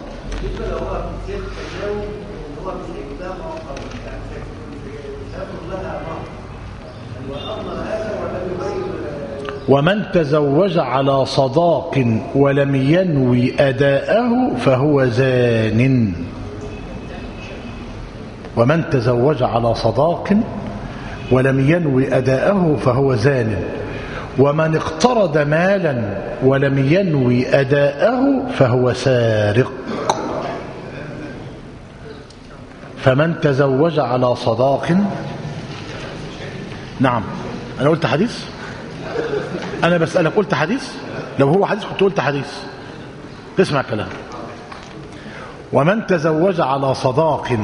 ومن تزوج على صداق ولم ينوي أداءه فهو زان ومن تزوج على صداق ولم ينوي أداءه فهو زان ومن اقترض مالا ولم ينوي أداءه فهو سارق فمن تزوج على صداق نعم أنا قلت حديث أنا بسألك قلت حديث لو هو حديث كنت قلت حديث اسمع كلام ومن تزوج على صداق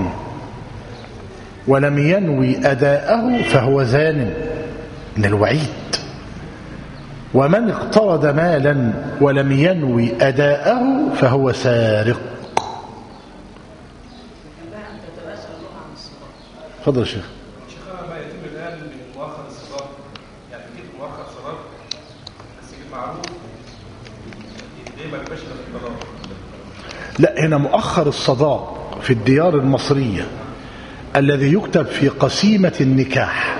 ولم ينوي أداءه فهو زان من الوعيد ومن اقترض مالا ولم ينوي أداءه فهو سارق فضل الشيخ شيخنا ما يتم الآن من مؤخر الصلاة يعني كيف مؤخر صلاة بس معروف ليه ما يبقاش في الطلاق لا هنا مؤخر الصداق في الديار المصرية الذي يكتب في قسيمة النكاح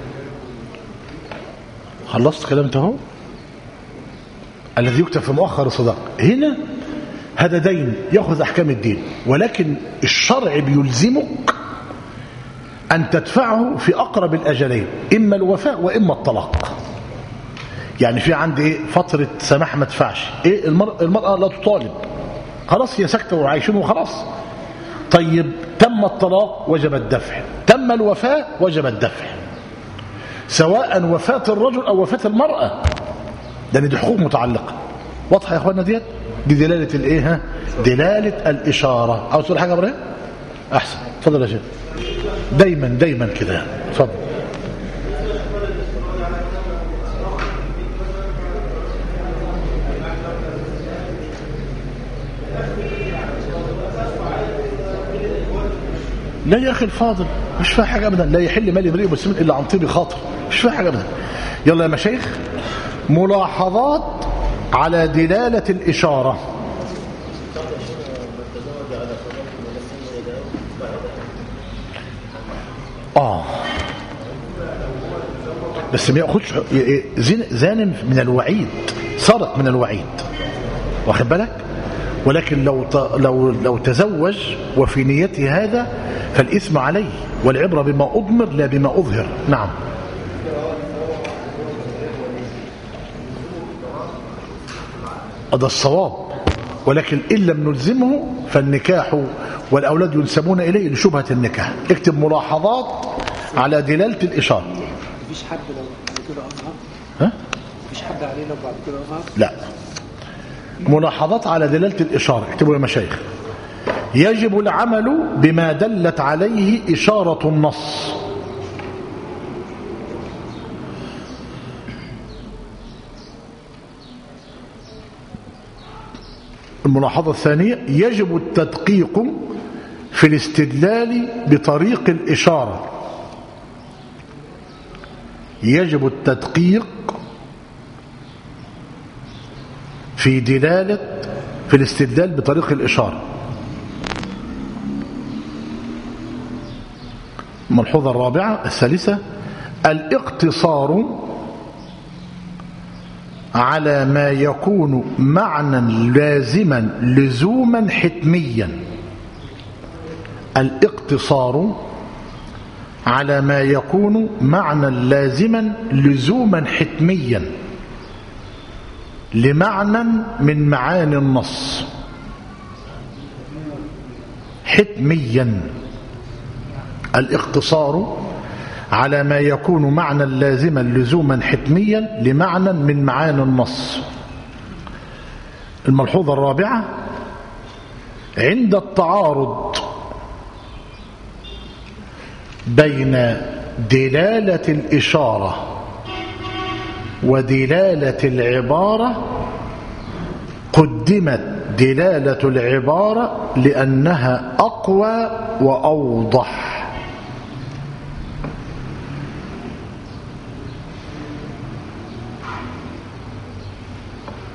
خلصت كلامته اهو الذي يكتب في مؤخر الصداق هنا هذا دين يأخذ أحكام الدين ولكن الشرع بيلزمك أن تدفعه في أقرب الأجلين إما الوفاء وإما الطلاق يعني في عندي إيه فترة سماح ما تدفعش إيه المرأة, المرأة لا تطالب خلاص هي ساكتة وعايشين وخلاص طيب تم الطلاق وجب الدفع تم الوفاء وجب الدفع سواء وفاة الرجل أو وفاة المرأة لأن دي حقوق متعلقة واضحة يا أخوانا ديت دي دلالة الإيه ها؟ دلالة الإشارة عاوز تقول حاجة يا إبراهيم أحسن اتفضل يا شيخ دايما دايما كده اتفضل لا يا اخي الفاضل مش فيها حاجه ابدا لا يحل مال امرئ مسلم الا عن طيب خاطر مش فيها حاجه ابدا يلا يا مشايخ ملاحظات على دلاله الاشاره اه بس ما ياخدش زين- زان من الوعيد سرق من الوعيد واخد بالك ولكن لو ت- لو لو تزوج وفي نيته هذا فالاثم عليه والعبره بما اضمر لا بما اظهر نعم هذا الصواب ولكن ان لم نلزمه فالنكاح والاولاد ينسبون اليه لشبهه النكاح اكتب ملاحظات على دلاله الاشاره مفيش حد لو بعد كده اظهر ها مفيش حد عليه لو بعد كده اظهر لا ملاحظات على دلالة الإشارة اكتبوا يا مشايخ يجب العمل بما دلت عليه إشارة النص الملاحظة الثانية يجب التدقيق في الاستدلال بطريق الإشارة يجب التدقيق في دلالة في الاستدلال بطريق الإشارة الملحوظة الرابعة الثالثة الاقتصار على ما يكون معنى لازما لزوما حتميا الاقتصار على ما يكون معنى لازما لزوما حتميا لمعنى من معاني النص حتميا الاقتصار على ما يكون معنى لازما لزوما حتميا لمعنى من معاني النص الملحوظة الرابعة عند التعارض بين دلالة الإشارة ودلالة العبارة قدمت دلالة العبارة لأنها أقوى وأوضح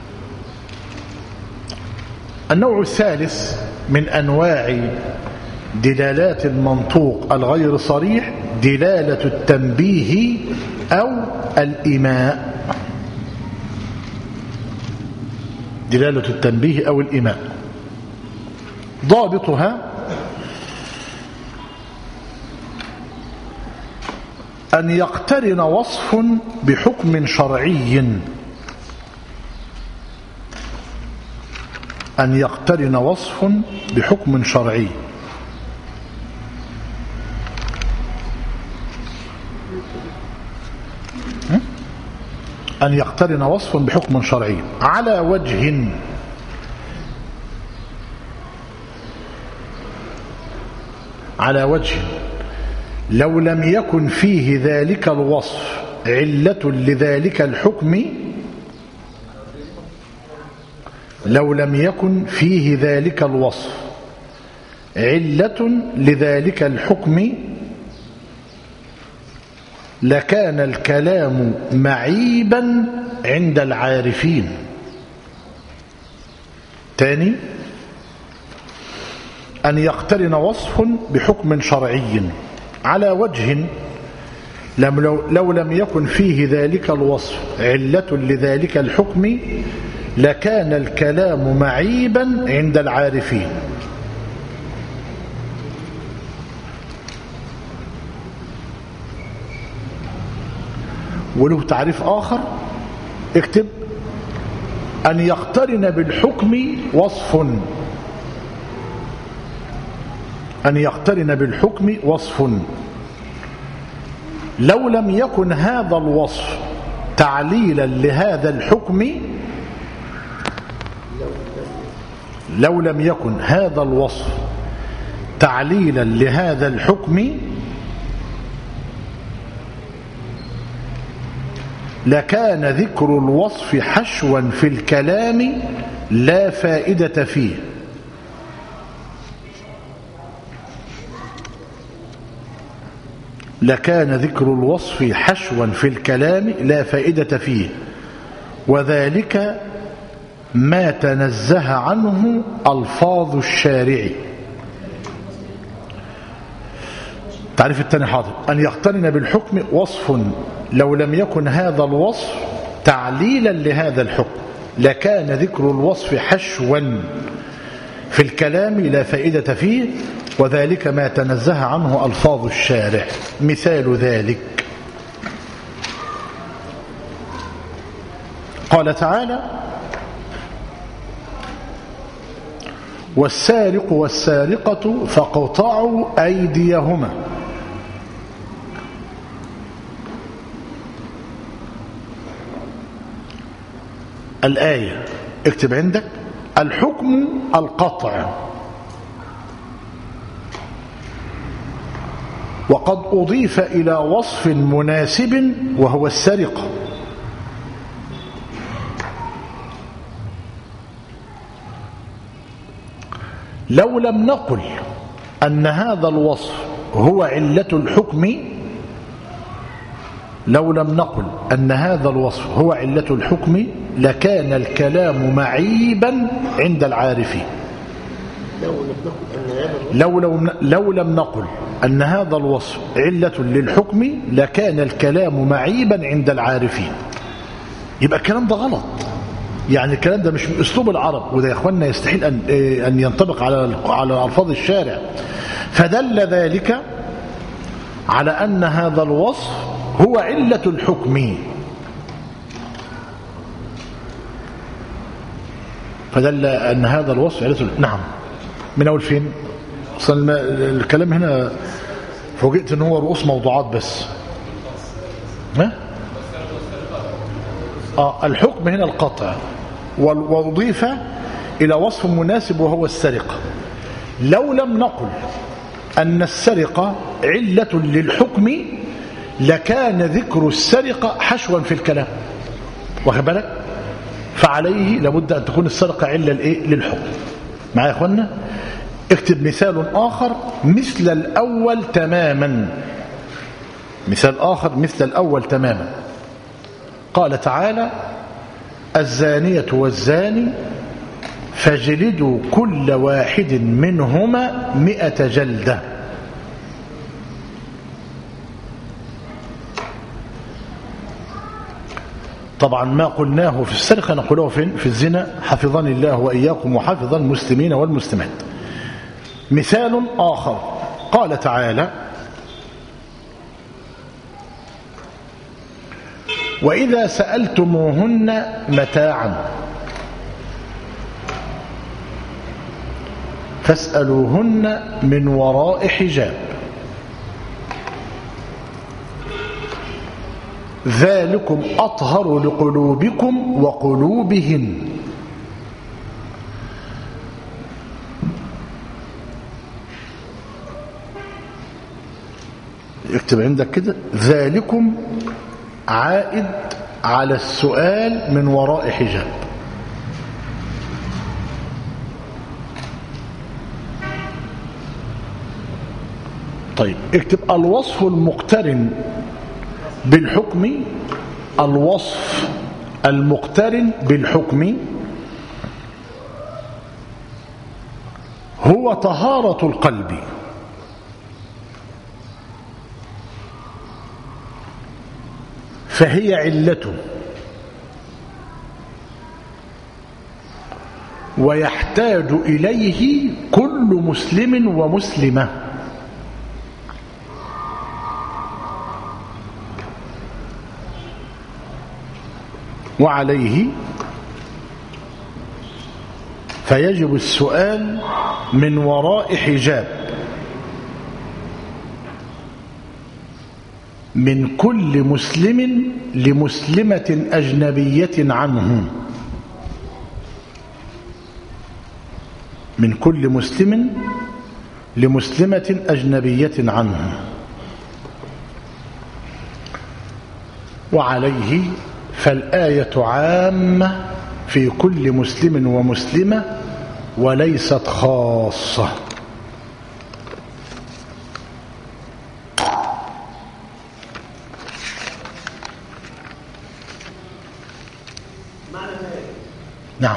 النوع الثالث من أنواع دلالات المنطوق الغير صريح دلالة التنبيه أو الإيماء دلالة التنبيه أو الإيماء ضابطها أن يقترن وصف بحكم شرعي أن يقترن وصف بحكم شرعي أن يقترن وصف بحكم شرعي على وجه على وجه لو لم يكن فيه ذلك الوصف علة لذلك الحكم لو لم يكن فيه ذلك الوصف علة لذلك الحكم لكان الكلام معيبا عند العارفين تاني أن يقترن وصف بحكم شرعي على وجه لم لو, لو لم يكن فيه ذلك الوصف علة لذلك الحكم لكان الكلام معيبا عند العارفين وله تعريف آخر اكتب أن يقترن بالحكم وصف أن يقترن بالحكم وصف لو لم يكن هذا الوصف تعليلا لهذا الحكم لو لم يكن هذا الوصف تعليلا لهذا الحكم لكان ذكر الوصف حشوا في الكلام لا فائدة فيه لكان ذكر الوصف حشوا في الكلام لا فائدة فيه وذلك ما تنزه عنه ألفاظ الشارع تعريف التاني حاضر أن يقترن بالحكم وصف لو لم يكن هذا الوصف تعليلا لهذا الحكم لكان ذكر الوصف حشوا في الكلام لا فائدة فيه وذلك ما تنزه عنه ألفاظ الشارع مثال ذلك قال تعالى والسارق والسارقة فاقطعوا أيديهما الآية اكتب عندك الحكم القطع وقد أضيف إلى وصف مناسب وهو السرقة لو لم نقل أن هذا الوصف هو علة الحكم لو لم نقل أن هذا الوصف هو علة الحكم لكان الكلام معيبا عند العارفين لو لم نقل أن هذا الوصف لو, لو, لو لم نقل أن هذا الوصف علة للحكم لكان الكلام معيبا عند العارفين يبقى الكلام ده غلط يعني الكلام ده مش من أسلوب العرب وده يا إخواننا يستحيل أن, إيه، أن ينطبق على على ألفاظ الشارع فدل ذلك على أن هذا الوصف هو علة الحكم فدل أن هذا الوصف علة الحكم نعم من أول فين أصلا الم- الكلام هنا فوجئت ان هو رؤوس موضوعات بس ها آه الحكم هنا القطع وال- وأضيف إلى وصف مناسب وهو السرقة لو لم نقل أن السرقة علة للحكم لكان ذكر السرقة حشوا في الكلام واخد بالك فعليه لابد أن تكون السرقة علة لإيه؟ للحكم معايا يا أخوانا اكتب مثال آخر مثل الأول تماما مثال آخر مثل الأول تماما قال تعالى الزانية والزاني فاجلدوا كل واحد منهما مئة جلدة طبعا ما قلناه في السرقة نقوله فين في الزنا حفظني الله وإياكم وحفظ المسلمين والمسلمات مثال آخر قال تعالى وإذا سألتموهن متاعا فاسألوهن من وراء حجاب ذلكم أطهر لقلوبكم وقلوبهن اكتب عندك كده ذلكم عائد على السؤال من وراء حجاب طيب اكتب الوصف المقترن بالحكم الوصف المقترن بالحكم هو طهارة القلب فهي علته ويحتاج إليه كل مسلم ومسلمة وعليه فيجب السؤال من وراء حجاب من كل مسلم لمسلمة أجنبية عنه من كل مسلم لمسلمة أجنبية عنه وعليه فالآية عامة في كل مسلم ومسلمة وليست خاصة نعم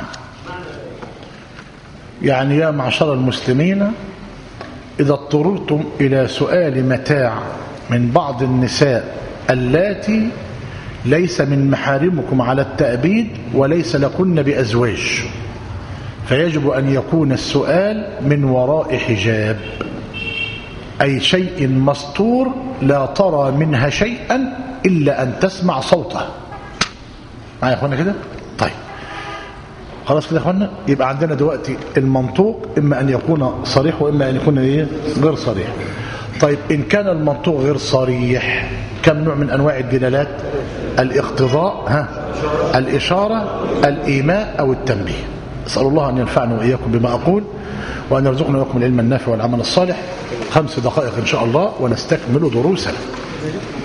يعني يا معشر المسلمين إذا اضطررتم إلى سؤال متاع من بعض النساء اللاتي ليس من محارمكم على التأبيد وليس لكن بأزواج فيجب أن يكون السؤال من وراء حجاب أي شيء مستور لا ترى منها شيئا إلا أن تسمع صوته معايا يا أخوانا كده طيب خلاص كده يا أخوانا يبقى عندنا دلوقتي المنطوق إما أن يكون صريح وإما أن يكون إيه غير صريح طيب إن كان المنطوق غير صريح كم نوع من أنواع الدلالات الاقتضاء ها الإشارة الإيماء أو التنبيه أسأل الله أن ينفعنا وإياكم بما أقول وأن يرزقنا وإياكم العلم النافع والعمل الصالح خمس دقائق إن شاء الله ونستكمل دروسنا